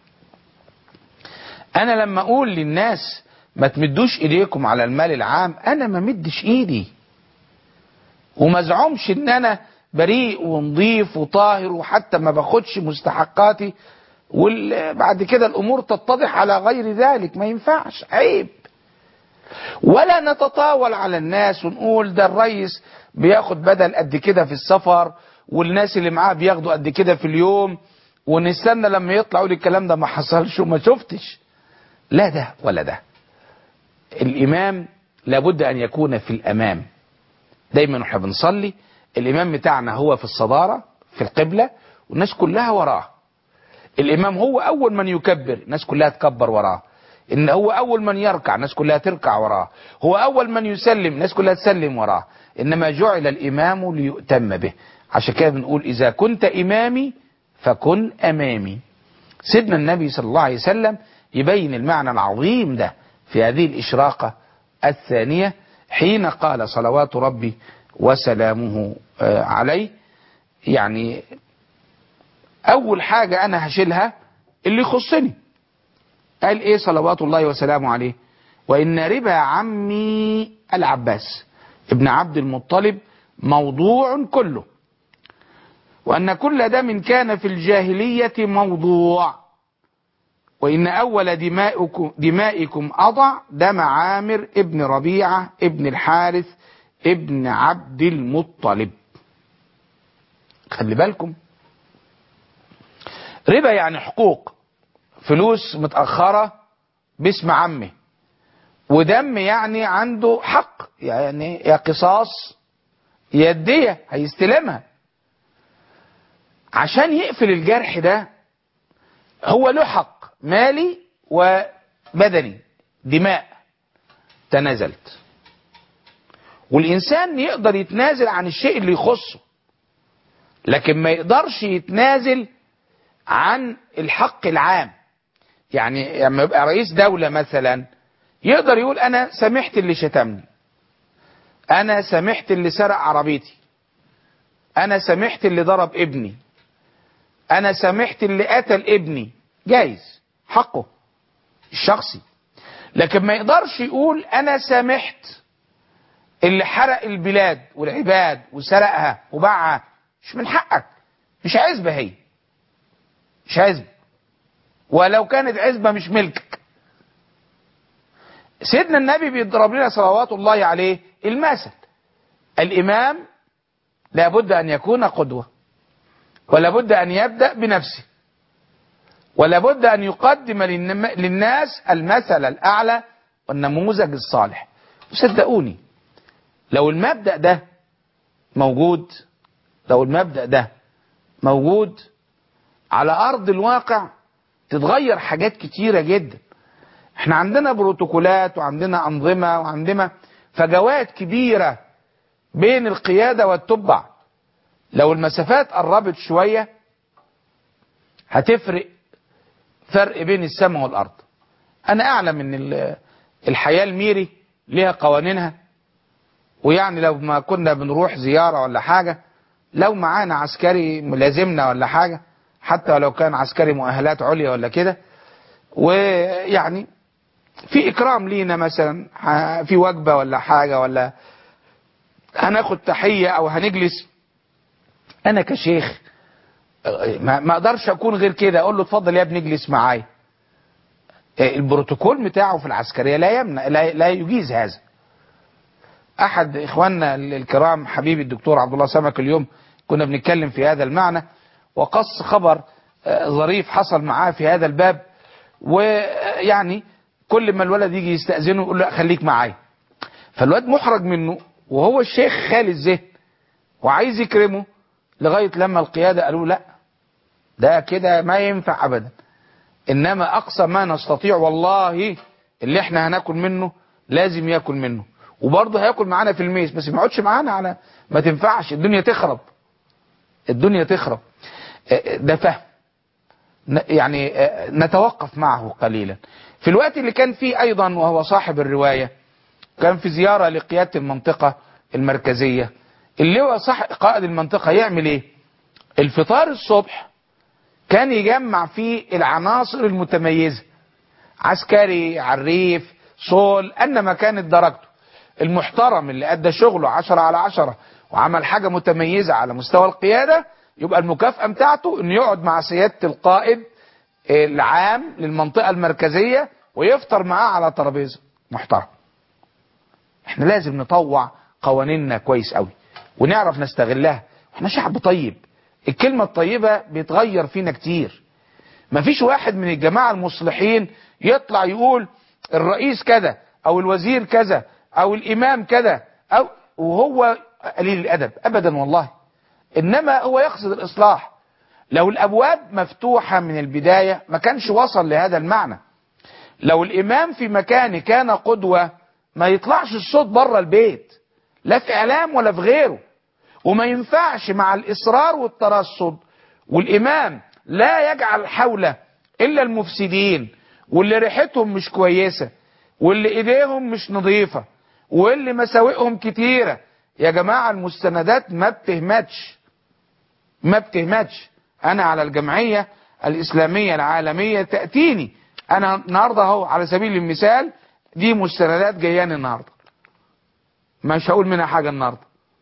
انا لما اقول للناس ما تمدوش ايديكم على المال العام انا ما مدش ايدي وما ازعمش ان انا بريء ونظيف وطاهر وحتى ما باخدش مستحقاتي وبعد كده الامور تتضح على غير ذلك ما ينفعش عيب ولا نتطاول على الناس ونقول ده الريس بياخد بدل قد كده في السفر والناس اللي معاه بياخدوا قد كده في اليوم ونستنى لما يطلعوا لي الكلام ده ما حصلش وما شفتش لا ده ولا ده الامام لابد ان يكون في الامام دايما احنا بنصلي الامام بتاعنا هو في الصدارة في القبلة والناس كلها وراه الامام هو اول من يكبر الناس كلها تكبر وراه ان هو اول من يركع الناس كلها تركع وراه هو اول من يسلم الناس كلها تسلم وراه انما جعل الامام ليؤتم به عشان كده بنقول اذا كنت امامي فكن امامي سيدنا النبي صلى الله عليه وسلم يبين المعنى العظيم ده في هذه الاشراقة الثانية حين قال صلوات ربي وسلامه عليه يعني اول حاجة انا هشيلها اللي يخصني قال ايه صلوات الله وسلامه عليه وان ربا عمي العباس ابن عبد المطلب موضوع كله وأن كل دم كان في الجاهلية موضوع وإن أول دمائكم, دمائكم أضع دم عامر ابن ربيعة ابن الحارث ابن عبد المطلب خلي بالكم ربا يعني حقوق فلوس متأخرة باسم عمه ودم يعني عنده حق يعني يا قصاص يا الدية هيستلمها عشان يقفل الجرح ده هو له حق مالي وبدني دماء تنازلت والإنسان يقدر يتنازل عن الشيء اللي يخصه لكن ما يقدرش يتنازل عن الحق العام يعني لما يبقى رئيس دولة مثلا يقدر يقول أنا سامحت اللي شتمني أنا سامحت اللي سرق عربيتي أنا سامحت اللي ضرب ابني انا سامحت اللي قتل ابني جايز حقه الشخصي لكن ما يقدرش يقول انا سامحت اللي حرق البلاد والعباد وسرقها وباعها مش من حقك مش عزبة هي مش عزبة ولو كانت عزبة مش ملكك سيدنا النبي بيضرب لنا صلوات الله عليه المثل الإمام لابد أن يكون قدوة ولابد أن يبدأ بنفسه ولابد أن يقدم للنم- للناس المثل الأعلى والنموذج الصالح وصدقوني لو المبدأ ده موجود لو المبدأ ده موجود على أرض الواقع تتغير حاجات كتيرة جدا احنا عندنا بروتوكولات وعندنا أنظمة وعندنا فجوات كبيرة بين القيادة والتبع لو المسافات قربت شوية هتفرق فرق بين السماء والأرض أنا أعلم أن ال- الحياة الميري ليها قوانينها ويعني لو ما كنا بنروح زيارة ولا حاجة لو معانا عسكري ملازمنا ولا حاجة حتى ولو كان عسكري مؤهلات عليا ولا كده ويعني في إكرام لينا مثلا ح- في وجبة ولا حاجة ولا هناخد تحية أو هنجلس أنا كشيخ ما ما اقدرش اكون غير كده اقول له اتفضل يا ابني اجلس معايا البروتوكول بتاعه في العسكريه لا يمنع لا, لا يجيز هذا احد اخواننا الكرام حبيبي الدكتور عبد الله سمك اليوم كنا بنتكلم في هذا المعنى وقص خبر آه، ظريف حصل معاه في هذا الباب ويعني كل ما الولد يجي يستأذنه يقول له خليك معايا فالواد محرج منه وهو الشيخ خالي الذهن وعايز يكرمه لغاية لما القيادة قالوا لا ده كده ما ينفع أبدا إنما أقصى ما نستطيع والله اللي احنا هناكل منه لازم ياكل منه وبرضه هياكل معانا في الميز بس ما يقعدش معانا على ما تنفعش الدنيا تخرب الدنيا تخرب آه، ده فهم ن- يعني آه، نتوقف معه قليلا في الوقت اللي كان فيه أيضا وهو صاحب الرواية كان في زيارة لقيادة المنطقة المركزية اللي هو صح قائد المنطقة يعمل ايه الفطار الصبح كان يجمع فيه العناصر المتميزة عسكري عريف صول أنما كانت درجته المحترم اللي أدى شغله عشرة على عشرة وعمل حاجة متميزة على مستوى القيادة يبقى المكافأة بتاعته انه يقعد مع سيادة القائد العام للمنطقة المركزية ويفطر معاه على ترابيزة محترم احنا لازم نطوع قوانيننا كويس قوي ونعرف نستغلها احنا شعب طيب الكلمة الطيبة بيتغير فينا كتير مفيش واحد من الجماعة المصلحين يطلع يقول الرئيس كذا او الوزير كذا او الامام كذا او وهو قليل الادب ابدا والله انما هو يقصد الاصلاح لو الابواب مفتوحة من البداية ما كانش وصل لهذا المعنى لو الامام في مكانه كان قدوة ما يطلعش الصوت بره البيت لا في اعلام ولا في غيره وما ينفعش مع الاصرار والترصد والامام لا يجعل حوله الا المفسدين واللي ريحتهم مش كويسة واللي ايديهم مش نظيفة واللي مساوئهم كتيرة يا جماعة المستندات ما بتهمتش ما بتهمتش انا على الجمعية الاسلامية العالمية تأتيني انا النهاردة اهو على سبيل المثال دي مستندات جاياني النهاردة مش هقول منها حاجة النهاردة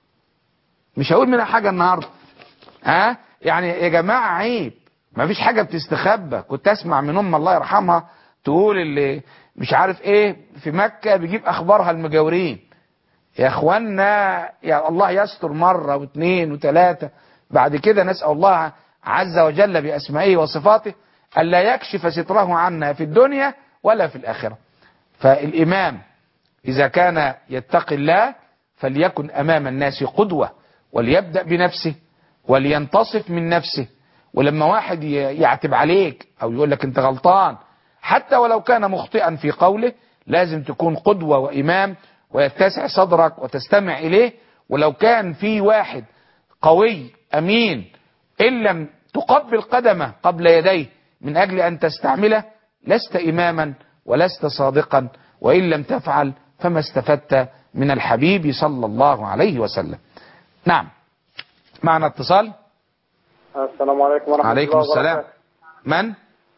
مش هقول منها حاجة النهاردة ها يعني يا جماعة عيب ما فيش حاجة بتستخبى كنت اسمع من ام الله يرحمها تقول اللي مش عارف ايه في مكة بيجيب اخبارها المجاورين يا اخوانا يا الله يستر مرة واثنين وثلاثة بعد كده نسأل الله عز وجل بأسمائه وصفاته ألا يكشف ستره عنا في الدنيا ولا في الآخرة فالإمام إذا كان يتقي الله فليكن أمام الناس قدوة وليبدأ بنفسه ولينتصف من نفسه ولما واحد ي- يعتب عليك أو يقول لك أنت غلطان حتى ولو كان مخطئا في قوله لازم تكون قدوة وإمام ويتسع صدرك وتستمع إليه ولو كان في واحد قوي أمين إن لم تقبل قدمه قبل يديه من أجل أن تستعمله لست إماما ولست صادقا وإن لم تفعل فما استفدت من الحبيب صلى الله عليه وسلم نعم معنا اتصال السلام عليكم ورحمة عليكم الله السلام وبركاته من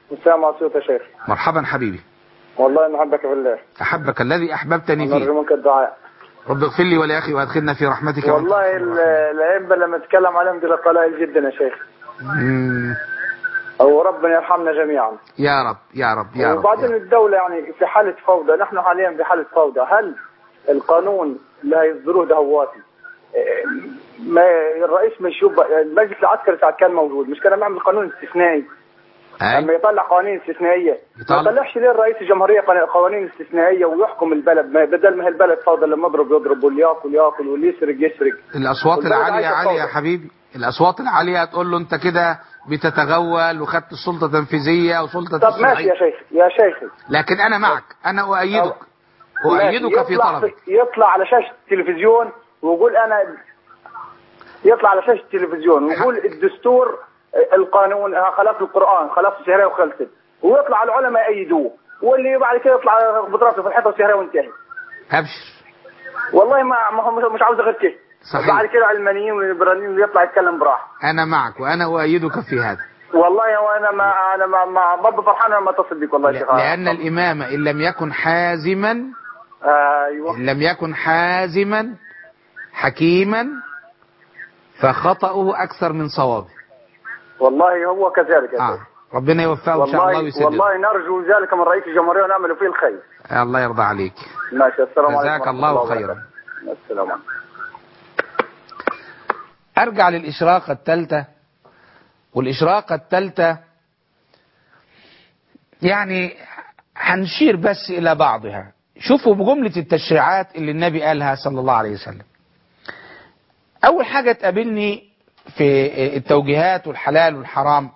مساء معصوت يا شيخ مرحبا حبيبي والله نحبك في الله أحبك الذي أحببتني فيه نرجو منك الدعاء رب اغفر لي ولأخي وأدخلنا في رحمتك وأنت والله أرحم ال- الراحمين. الأئمة لما نتكلم عليهم دول قلائل جدا يا شيخ مم. وربنا يرحمنا جميعا يا رب يا رب يا رب وبعدين يا. الدولة يعني في حالة فوضى نحن حاليا في حالة فوضى هل القانون اللي هيصدروه دهواتي إيه، ما الرئيس مش يبقى المجلس العسكري ساعة كان موجود مش كان يعمل قانون استثنائي لما أي. يطلع قوانين استثنائية يطلع. ما يطلعش ليه الرئيس الجمهورية قوان- قوانين استثنائية ويحكم البلد ما بدل ما هي البلد فوضى لما يضرب يضرب واللي ياكل ياكل واللي يسرق يسرق الأصوات والبلد العالية عايزة عالية يا فوضى. حبيبي الأصوات العالية هتقول له أنت كده بتتغول وخدت السلطة تنفيذية وسلطة طب ماشي يا تشريعية شيخ يا شيخي لكن أنا معك أنا أؤيدك أؤيدك ماشي. في يطلع طلبك يطلع على شاشة التلفزيون ويقول أنا يطلع على شاشة التلفزيون ويقول الدستور القانون آه، خلاف القرآن خلاف الشهرية وخلصت ويطلع العلماء يأيدوه واللي بعد كده يطلع بطرافه في الحيطة والشهرية وانتهي أبشر والله ما ما هو مش- مش عاوز غير كده صحيح. بعد كده علمانيين والليبراليين يطلع يتكلم براحه أنا معك وأنا أؤيدك في هذا والله وانا ما انا ما ما برضه فرحان لما اتصل بك والله يا شيخ لأن الإمام إن لم يكن حازما ايوه إن لم يكن حازما حكيما فخطأه أكثر من صوابه والله هو كذلك يا آه. شيخ ربنا يوفقه إن شاء الله والله ويسدده والله نرجو ذلك من رئيس الجمهورية ونعمل فيه الخير الله يرضى عليك ماشي السلام عليكم جزاك ورحمة الله وبركاته. خيرا. السلام عليكم أرجع للإشراقة الثالثة والإشراقة الثالثة يعني هنشير بس إلى بعضها شوفوا بجملة التشريعات اللي النبي قالها صلى الله عليه وسلم أول حاجة تقابلني في التوجيهات والحلال والحرام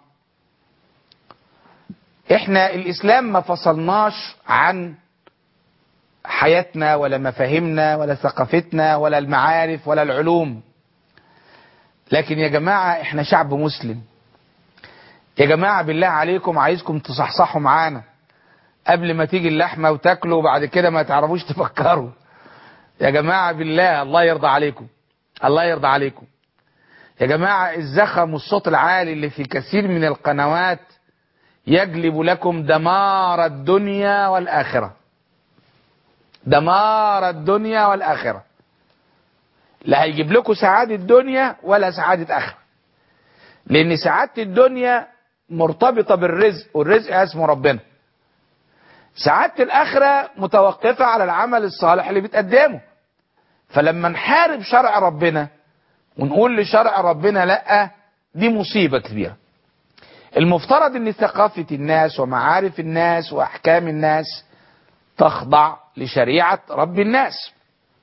احنا الإسلام ما فصلناش عن حياتنا ولا مفاهيمنا ولا ثقافتنا ولا المعارف ولا العلوم لكن يا جماعة احنا شعب مسلم يا جماعة بالله عليكم عايزكم تصحصحوا معانا قبل ما تيجي اللحمة وتاكلوا وبعد كده ما تعرفوش تفكروا يا جماعة بالله الله يرضى عليكم الله يرضى عليكم يا جماعة الزخم والصوت العالي اللي في كثير من القنوات يجلب لكم دمار الدنيا والآخرة دمار الدنيا والآخرة لا هيجيب لكم سعادة الدنيا ولا سعادة آخرة لأن سعادة الدنيا مرتبطة بالرزق والرزق اسمه ربنا سعادة الآخرة متوقفة على العمل الصالح اللي بتقدمه فلما نحارب شرع ربنا ونقول لشرع ربنا لا دي مصيبة كبيرة المفترض ان ثقافة الناس ومعارف الناس واحكام الناس تخضع لشريعة رب الناس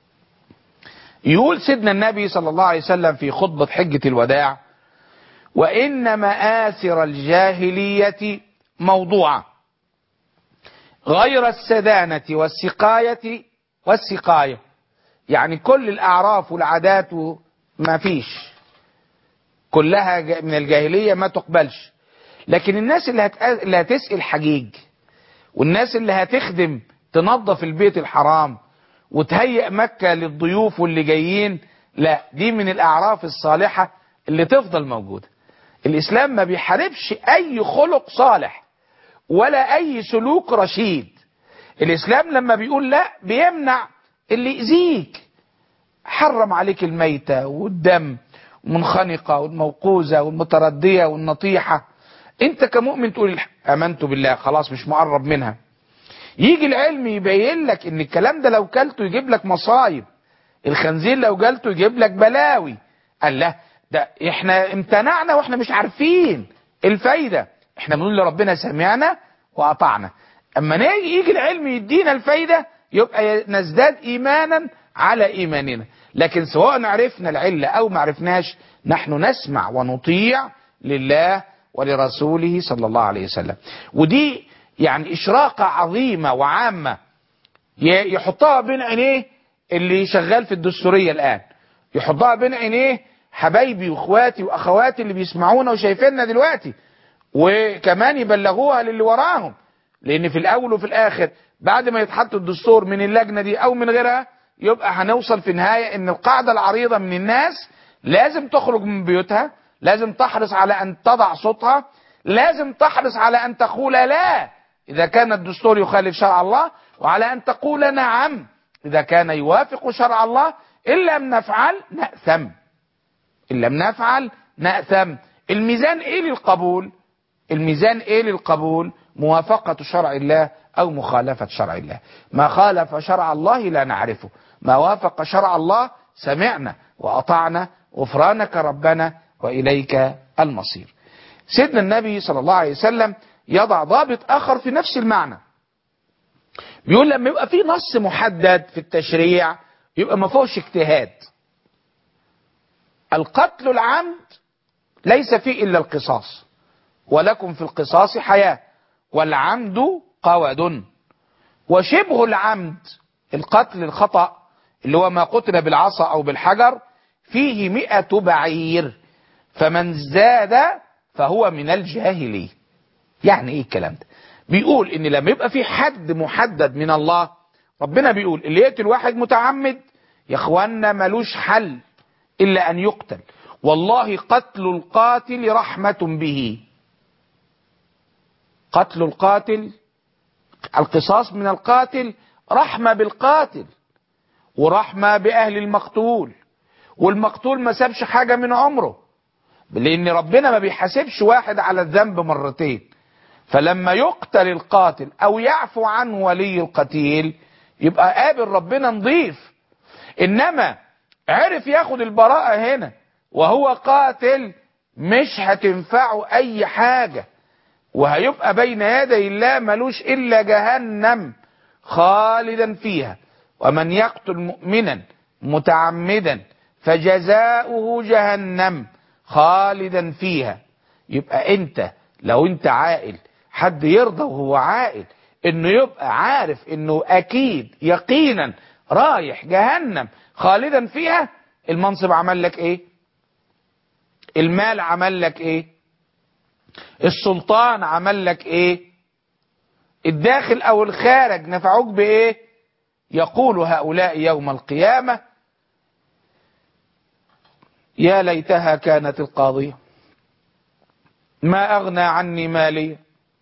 يقول سيدنا النبي صلى الله عليه وسلم في خطبة حجة الوداع وإن مآثر الجاهلية موضوعة غير السدانة والسقاية والسقاية يعني كل الأعراف والعادات ما فيش كلها ج- من الجاهلية ما تقبلش لكن الناس اللي, هت... اللي هتسأل حجيج والناس اللي هتخدم تنظف البيت الحرام وتهيئ مكة للضيوف واللي جايين لا دي من الأعراف الصالحة اللي تفضل موجودة الإسلام ما بيحاربش أي خلق صالح ولا أي سلوك رشيد الإسلام لما بيقول لا بيمنع اللي يأذيك حرم عليك الميتة والدم والمنخنقة والموقوذة والمتردية والنطيحة انت كمؤمن تقول الح- امنت بالله خلاص مش مقرب منها يجي العلم يبين لك ان الكلام ده لو كلته يجيب لك مصايب الخنزير لو جلته يجيب لك بلاوي قال لا ده احنا امتنعنا واحنا مش عارفين الفايدة احنا بنقول لربنا سمعنا واطعنا اما نيجي يجي العلم يدينا الفايدة يبقى نزداد ايمانا على ايماننا لكن سواء عرفنا العلة او ما عرفناش نحن نسمع ونطيع لله ولرسوله صلى الله عليه وسلم ودي يعني اشراقة عظيمة وعامة ي- يحطها بين عينيه اللي شغال في الدستورية الآن يحطها بين عينيه حبايبي واخواتي واخواتي اللي بيسمعونا وشايفيننا دلوقتي وكمان يبلغوها للي وراهم لان في الاول وفي الاخر بعد ما يتحط الدستور من اللجنة دي او من غيرها يبقى هنوصل في النهاية ان القاعدة العريضة من الناس لازم تخرج من بيوتها لازم تحرص على ان تضع صوتها لازم تحرص على أن تقول لا إذا كان الدستور يخالف شرع الله وعلى أن تقول نعم إذا كان يوافق شرع الله إن لم نفعل نأثم إن لم نفعل نأثم الميزان إيه للقبول الميزان إيه للقبول موافقة شرع الله أو مخالفة شرع الله ما خالف شرع الله لا نعرفه ما وافق شرع الله سمعنا وأطعنا غفرانك ربنا وإليك المصير سيدنا النبي صلى الله عليه وسلم يضع ضابط آخر في نفس المعنى بيقول لما يبقى في نص محدد في التشريع يبقى ما فيهوش اجتهاد القتل العمد ليس فيه إلا القصاص ولكم في القصاص حياة والعمد قود وشبه العمد القتل الخطأ اللي هو ما قتل بالعصا أو بالحجر فيه مئة بعير فمن زاد فهو من الجاهلي يعني ايه الكلام ده بيقول ان لما يبقى في حد محدد من الله ربنا بيقول اللي يقتل واحد متعمد يا اخوانا ملوش حل الا ان يقتل والله قتل القاتل رحمة به قتل القاتل القصاص من القاتل رحمة بالقاتل ورحمة بأهل المقتول والمقتول ما سابش حاجة من عمره لأن ربنا ما بيحاسبش واحد على الذنب مرتين فلما يقتل القاتل أو يعفو عنه ولي القتيل يبقى قابل ربنا نضيف إنما عرف ياخد البراءة هنا وهو قاتل مش هتنفعه أي حاجة وهيبقى بين يدي الله ملوش إلا جهنم خالدا فيها ومن يقتل مؤمنا متعمدا فجزاؤه جهنم خالدا فيها يبقى انت لو انت عاقل حد يرضى وهو عاقل انه يبقى عارف انه اكيد يقينا رايح جهنم خالدا فيها المنصب عمل لك ايه المال عمل لك ايه السلطان عمل لك ايه الداخل او الخارج نفعوك بايه يقول هؤلاء يوم القيامة يا ليتها كانت القاضية ما أغنى عني مالي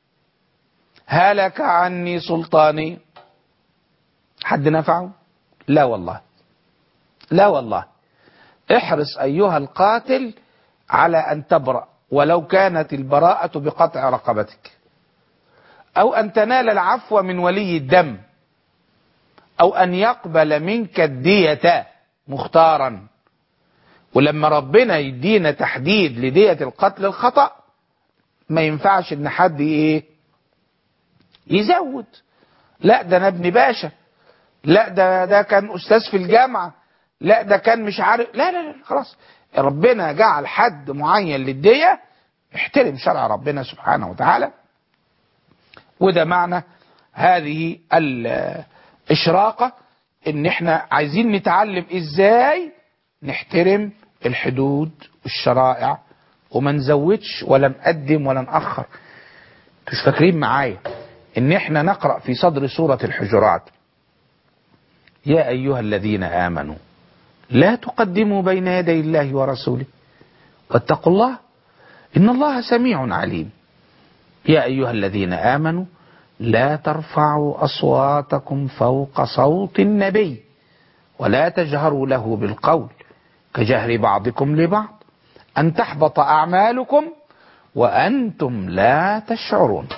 هلك عني سلطاني حد نفعه لا والله لا والله احرص أيها القاتل على أن تبرأ ولو كانت البراءة بقطع رقبتك أو أن تنال العفو من ولي الدم أو أن يقبل منك الدية مختارا ولما ربنا يدينا تحديد لدية القتل الخطأ ما ينفعش ان حد ايه يزود لا ده انا ابن باشا لا ده ده كان استاذ في الجامعة لا ده كان مش عارف لا لا لا خلاص ربنا جعل حد معين للدية احترم شرع ربنا سبحانه وتعالى وده معنى هذه الاشراقة ان احنا عايزين نتعلم ازاي نحترم الحدود والشرائع وما نزودش ولا نقدم ولا نأخر مش فاكرين معايا ان احنا نقرأ في صدر سورة الحجرات يا ايها الذين امنوا لا تقدموا بين يدي الله ورسوله واتقوا الله ان الله سميع عليم يا ايها الذين امنوا لا ترفعوا اصواتكم فوق صوت النبي ولا تجهروا له بالقول كجهر بعضكم لبعض أن تحبط أعمالكم وأنتم لا تشعرون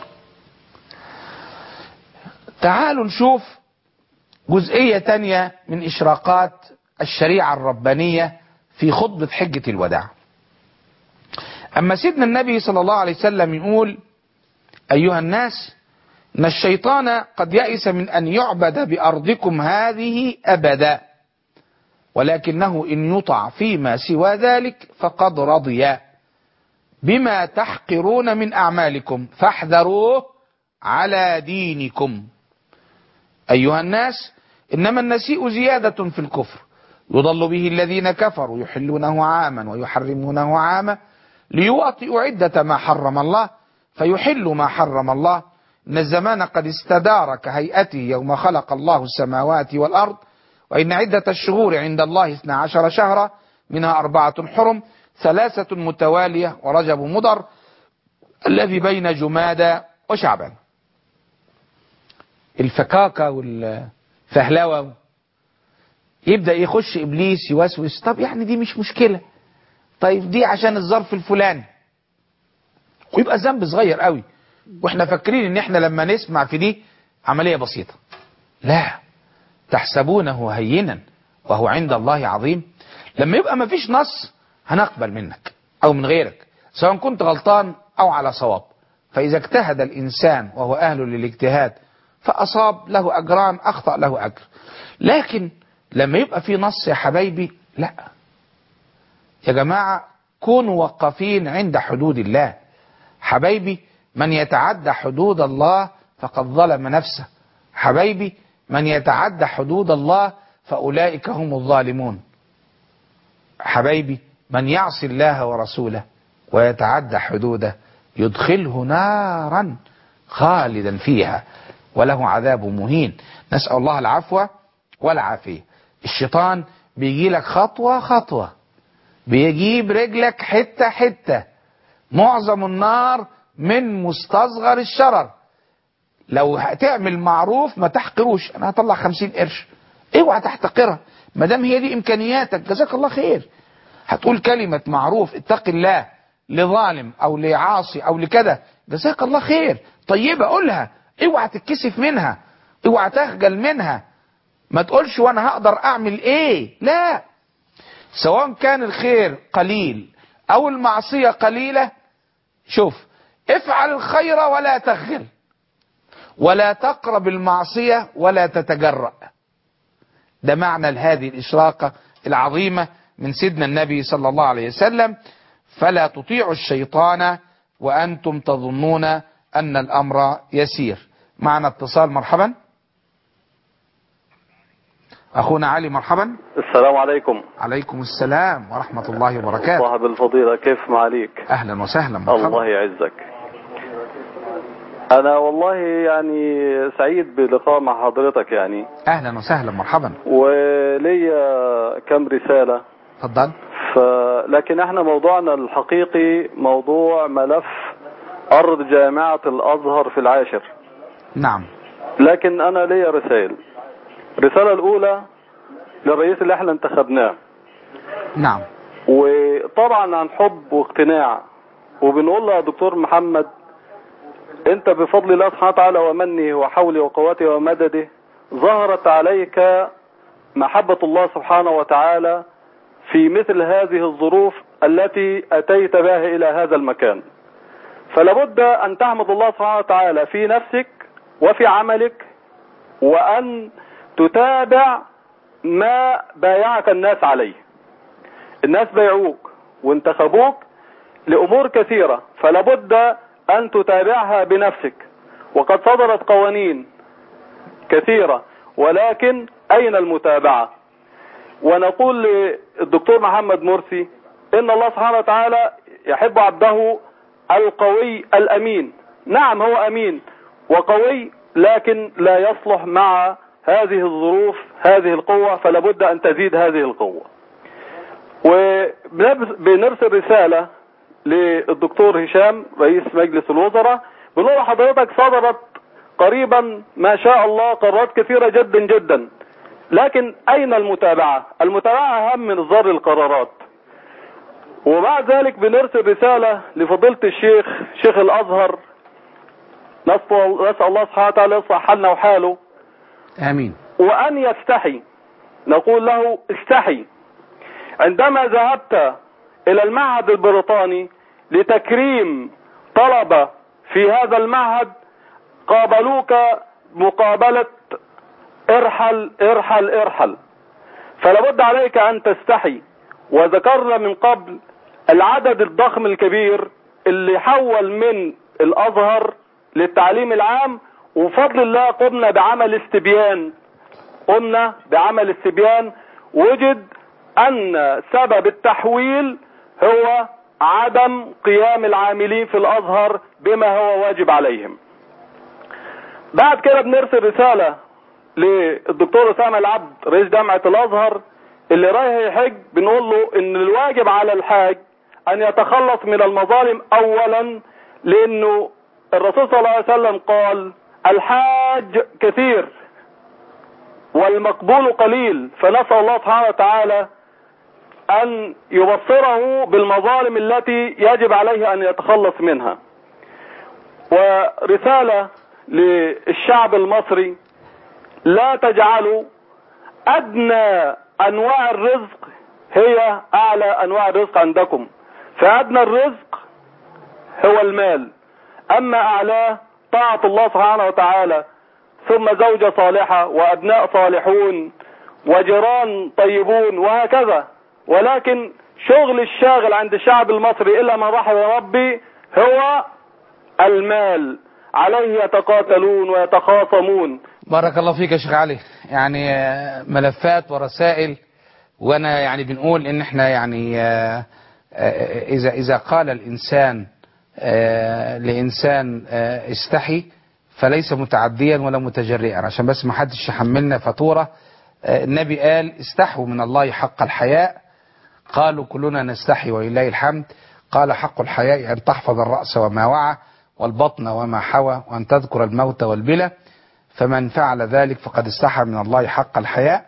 تعالوا نشوف جزئية تانية من إشراقات الشريعة الربانية في خطبة حجة الوداع أما سيدنا النبي صلى الله عليه وسلم يقول أيها الناس إن الشيطان قد يئس من أن يعبد بأرضكم هذه أبدا ولكنه إن يطع فيما سوى ذلك فقد رضي بما تحقرون من أعمالكم فاحذروه على دينكم أيها الناس إنما النسيء زيادة في الكفر يضل به الذين كفروا يحلونه عاما ويحرمونه عاما ليواطئوا عدة ما حرم الله فيحل ما حرم الله إن الزمان قد استدار كهيئته يوم خلق الله السماوات والأرض وإن عدة الشهور عند الله اثنا عشر شهرا منها أربعة حرم ثلاثة متوالية ورجب مضر الذي بين جمادى وشعبان الفكاكة والفهلوة يبدأ يخش إبليس يوسوس طب يعني دي مش مشكلة طيب دي عشان الظرف الفلاني ويبقى ذنب صغير قوي واحنا فاكرين ان احنا لما نسمع في دي عملية بسيطة لا تحسبونه هينا وهو عند الله عظيم لما يبقى ما فيش نص هنقبل منك او من غيرك سواء كنت غلطان او على صواب فاذا اجتهد الانسان وهو اهل للاجتهاد فاصاب له اجران اخطأ له اجر لكن لما يبقى في نص يا حبايبي لا يا جماعة كونوا وقفين عند حدود الله حبايبي من يتعدى حدود الله فقد ظلم نفسه حبايبي من يتعدى حدود الله فأولئك هم الظالمون حبايبي من يعصي الله ورسوله ويتعدى حدوده يدخله نارا خالدا فيها وله عذاب مهين نسأل الله العفو والعافية الشيطان بيجي لك خطوة خطوة بيجيب رجلك حتة حتة معظم النار من مستصغر الشرر لو هتعمل معروف ما تحقروش انا هطلع خمسين قرش اوعى تحتقرها ما دام هي دي امكانياتك جزاك الله خير هتقول كلمة معروف اتق الله لظالم او لعاصي او لكذا جزاك الله خير طيبة قولها اوعى تتكسف منها اوعى تخجل منها ما تقولش وانا هقدر اعمل ايه لا سواء كان الخير قليل او المعصية قليلة شوف افعل الخير ولا تخجل ولا تقرب المعصية ولا تتجرأ ده معنى لهذه الإشراقة العظيمة من سيدنا النبي صلى الله عليه وسلم فلا تطيعوا الشيطان وأنتم تظنون أن الأمر يسير معنا اتصال مرحبا أخونا علي مرحبا السلام عليكم عليكم السلام ورحمة الله وبركاته صاحب الفضيلة كيف معاليك أهلا وسهلا مرحبا الله يعزك أنا والله يعني سعيد بلقاء مع حضرتك يعني أهلا وسهلا مرحبا وليا كم رسالة تفضل ف... لكن احنا موضوعنا الحقيقي موضوع ملف أرض جامعة الأزهر في العاشر نعم لكن أنا ليا رسائل الرسالة الأولى للرئيس اللي احنا انتخبناه نعم وطبعا عن حب واقتناع وبنقول له يا دكتور محمد انت بفضل الله سبحانه وتعالى ومنه وحوله وقوته ومدده ظهرت عليك محبة الله سبحانه وتعالى في مثل هذه الظروف التي أتيت بها إلى هذا المكان فلابد أن تحمد الله سبحانه وتعالى في نفسك وفي عملك وأن تتابع ما بايعك الناس عليه الناس بايعوك وانتخبوك لأمور كثيرة فلابد أن تتابعها بنفسك وقد صدرت قوانين كثيرة ولكن أين المتابعة ونقول للدكتور محمد مرسي إن الله سبحانه وتعالى يحب عبده القوي الأمين نعم هو أمين وقوي لكن لا يصلح مع هذه الظروف هذه القوة فلابد أن تزيد هذه القوة وبنرسل رسالة للدكتور هشام رئيس مجلس الوزراء بنقول لحضرتك صدرت قريبا ما شاء الله قرارات كثيرة جدا جدا لكن أين المتابعة المتابعة أهم من إصدار القرارات وبعد ذلك بنرسل رسالة لفضيلة الشيخ شيخ الأزهر نسأل نسأل الله سبحانه وتعالى يصلح حالنا وحاله آمين وأن يستحي نقول له استحي عندما ذهبت إلى المعهد البريطاني لتكريم طلبة في هذا المعهد قابلوك مقابلة ارحل ارحل ارحل فلابد عليك أن تستحي وذكرنا من قبل العدد الضخم الكبير اللي حول من الأزهر للتعليم العام وفضل الله قمنا بعمل استبيان قمنا بعمل استبيان وجد أن سبب التحويل هو عدم قيام العاملين في الأزهر بما هو واجب عليهم بعد كده بنرسل رسالة للدكتور أسامة العبد رئيس جامعة الأزهر اللي رايح يحج بنقول له ان الواجب على الحاج ان يتخلص من المظالم اولا لانه الرسول صلى الله عليه وسلم قال الحاج كثير والمقبول قليل فنسأل الله سبحانه وتعالى أن يبصره بالمظالم التي يجب عليه أن يتخلص منها ورسالة للشعب المصري لا تجعلوا أدنى أنواع الرزق هي أعلى أنواع الرزق عندكم فأدنى الرزق هو المال أما أعلاه طاعة الله سبحانه وتعالى ثم زوجة صالحة وأبناء صالحون وجيران طيبون وهكذا ولكن شغل الشاغل عند الشعب المصري إلا ما رحم ربي هو المال عليه يتقاتلون ويتخاصمون بارك الله فيك يا شيخ علي يعني آه، ملفات ورسائل وانا يعني بنقول ان احنا يعني آه، آه، اذا اذا قال الانسان آه، لانسان آه، استحي فليس متعديا ولا متجرئا عشان بس ما حدش يحملنا فاتوره آه، النبي قال استحوا من الله حق الحياء قالوا كلنا نستحي ولله الحمد قال حق الحياء أن تحفظ الرأس وما وعى والبطن وما حوى وأن تذكر الموت والبلى فمن فعل ذلك فقد استحى من الله حق الحياء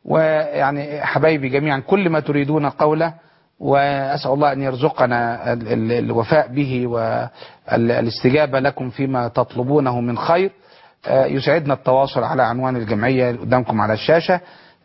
ويعني حبايبي جميعا كل ما تريدون قوله وأسأل الله أن يرزقنا ال- ال- الوفاء به والاستجابة لكم فيما تطلبونه من خير آه، يسعدنا التواصل على عنوان الجمعية اللي قدامكم على الشاشة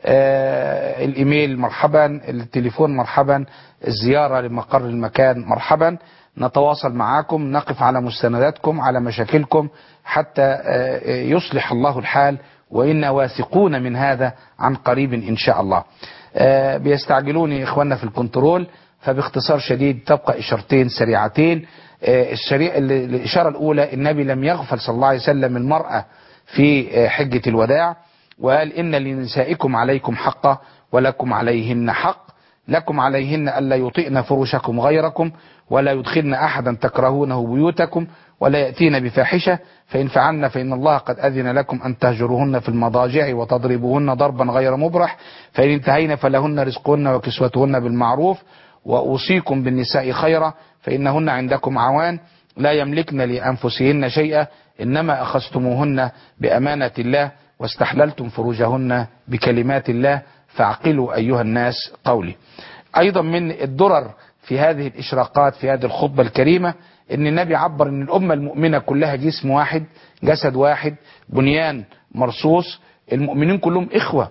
آه، الإيميل مرحبا التليفون مرحبا الزيارة لمقر المكان مرحبا نتواصل معاكم نقف على مستنداتكم على مشاكلكم حتى آه، يصلح الله الحال وإنا واثقون من هذا عن قريب إن شاء الله آه، بيستعجلوني إخواننا في الكنترول فباختصار شديد تبقى إشارتين سريعتين آه، الشريعة الإشارة الأولى النبي لم يغفل صلى الله عليه وسلم المرأة في آه، حجة الوداع وقال إن لنسائكم عليكم حقا ولكم عليهن حق لكم عليهن ألا يطئن فرشكم غيركم ولا يدخلن أحدا تكرهونه بيوتكم ولا يأتين بفاحشة فإن فعلن فإن الله قد أذن لكم أن تهجروهن في المضاجع وتضربوهن ضربا غير مبرح فإن انتهين فلهن رزقهن وكسوتهن بالمعروف وأوصيكم بالنساء خيرا فإنهن عندكم عوان لا يملكن لأنفسهن شيئا إنما أخذتموهن بأمانة الله واستحللتم فروجهن بكلمات الله فاعقلوا أيها الناس قولي أيضا من الدرر في هذه الإشراقات في هذه الخطبة الكريمة ان النبي عبر ان الامة المؤمنة كلها جسم واحد جسد واحد بنيان مرصوص المؤمنين كلهم اخوة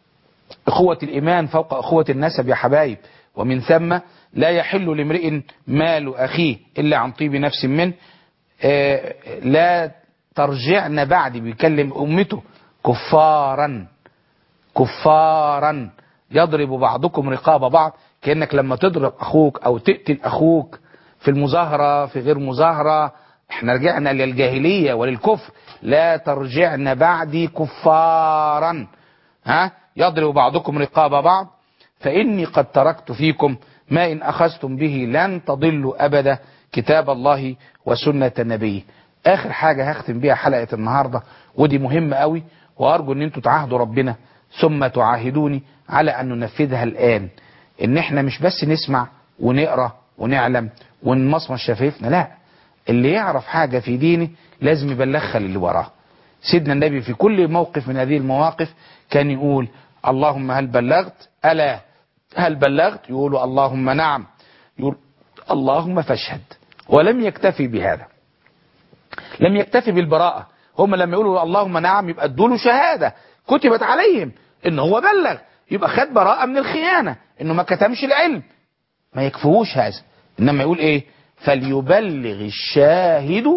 اخوة الايمان فوق اخوة النسب يا حبايب ومن ثم لا يحل لامرئ مال اخيه الا عن طيب نفس منه آه، لا ترجعن بعدي بيكلم امته كفارا كفارا يضرب بعضكم رقاب بعض كأنك لما تضرب أخوك أو تقتل أخوك في المظاهرة في غير مظاهرة احنا رجعنا للجاهلية وللكفر لا ترجعن بعدي كفارا ها يضرب بعضكم رقاب بعض فإني قد تركت فيكم ما إن أخذتم به لن تضلوا أبدا كتاب الله وسنة نبيه آخر حاجة هختم بيها حلقة النهاردة ودي مهمة قوي وأرجو أن انتوا تعاهدوا ربنا ثم تعاهدوني على أن ننفذها الآن ان احنا مش بس نسمع ونقرا ونعلم ونمصمص شفايفنا لا اللي يعرف حاجة في دينه لازم يبلغها للي وراه سيدنا النبي في كل موقف من هذه المواقف كان يقول اللهم هل بلغت ألا هل بلغت يقول اللهم نعم يقول اللهم فاشهد ولم يكتفي بهذا لم يكتفي بالبراءة هم لما يقولوا اللهم نعم يبقى ادوا له شهادة كتبت عليهم ان هو بلغ يبقى خد براءة من الخيانة انه ما كتمش العلم ما يكفوش هذا انما يقول ايه فليبلغ الشاهد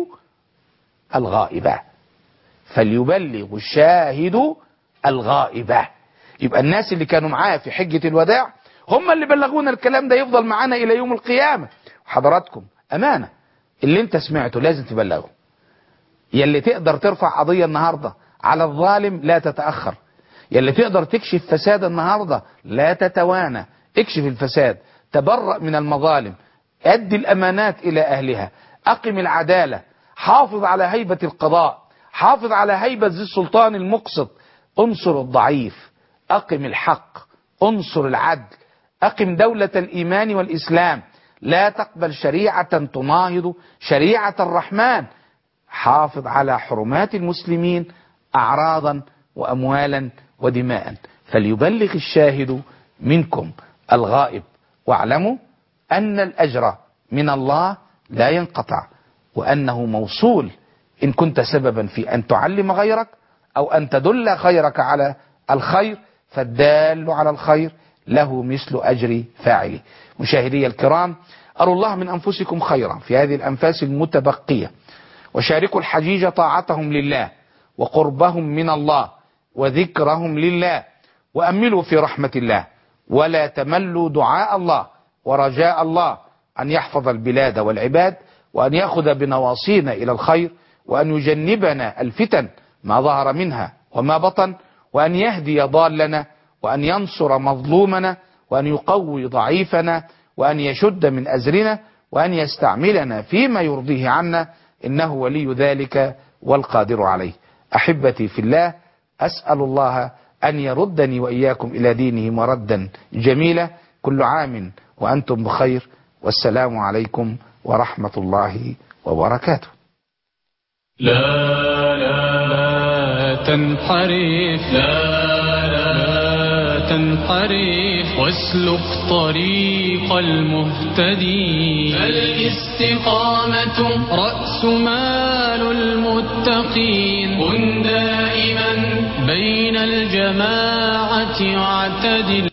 الغائبة فليبلغ الشاهد الغائبة يبقى الناس اللي كانوا معاه في حجة الوداع هم اللي بلغونا الكلام ده يفضل معانا الى يوم القيامة حضراتكم امانة اللي انت سمعته لازم تبلغه يلي تقدر ترفع قضية النهاردة على الظالم لا تتأخر يلي تقدر تكشف فساد النهاردة لا تتوانى اكشف الفساد تبرأ من المظالم ادي الامانات الى اهلها اقم العدالة حافظ على هيبة القضاء حافظ على هيبة ذي السلطان المقسط انصر الضعيف اقم الحق انصر العدل اقم دولة الايمان والاسلام لا تقبل شريعة تناهض شريعة الرحمن حافظ على حرمات المسلمين أعراضا وأموالا ودماء فليبلغ الشاهد منكم الغائب واعلموا أن الأجر من الله لا ينقطع وأنه موصول إن كنت سببا في أن تعلم غيرك أو أن تدل غيرك على الخير فالدال على الخير له مثل أجر فاعله مشاهدي الكرام أروا الله من أنفسكم خيرا في هذه الأنفاس المتبقية وشاركوا الحجيج طاعتهم لله وقربهم من الله وذكرهم لله وأملوا في رحمة الله ولا تملوا دعاء الله ورجاء الله أن يحفظ البلاد والعباد وأن يأخذ بنواصينا إلى الخير وأن يجنبنا الفتن ما ظهر منها وما بطن وأن يهدي ضالنا وأن ينصر مظلومنا وأن يقوي ضعيفنا وأن يشد من أزرنا وأن يستعملنا فيما يرضيه عنا إنه ولي ذلك والقادر عليه أحبتي في الله أسأل الله أن يردني وإياكم إلى دينه مردا جميلا كل عام وأنتم بخير والسلام عليكم ورحمة الله وبركاته لا لا لا تنحرف لا لا لا تنحرف واسلك طريق المهتدين الاستقامة رأس مال المتقين كن دائما بين الجماعة واعتدل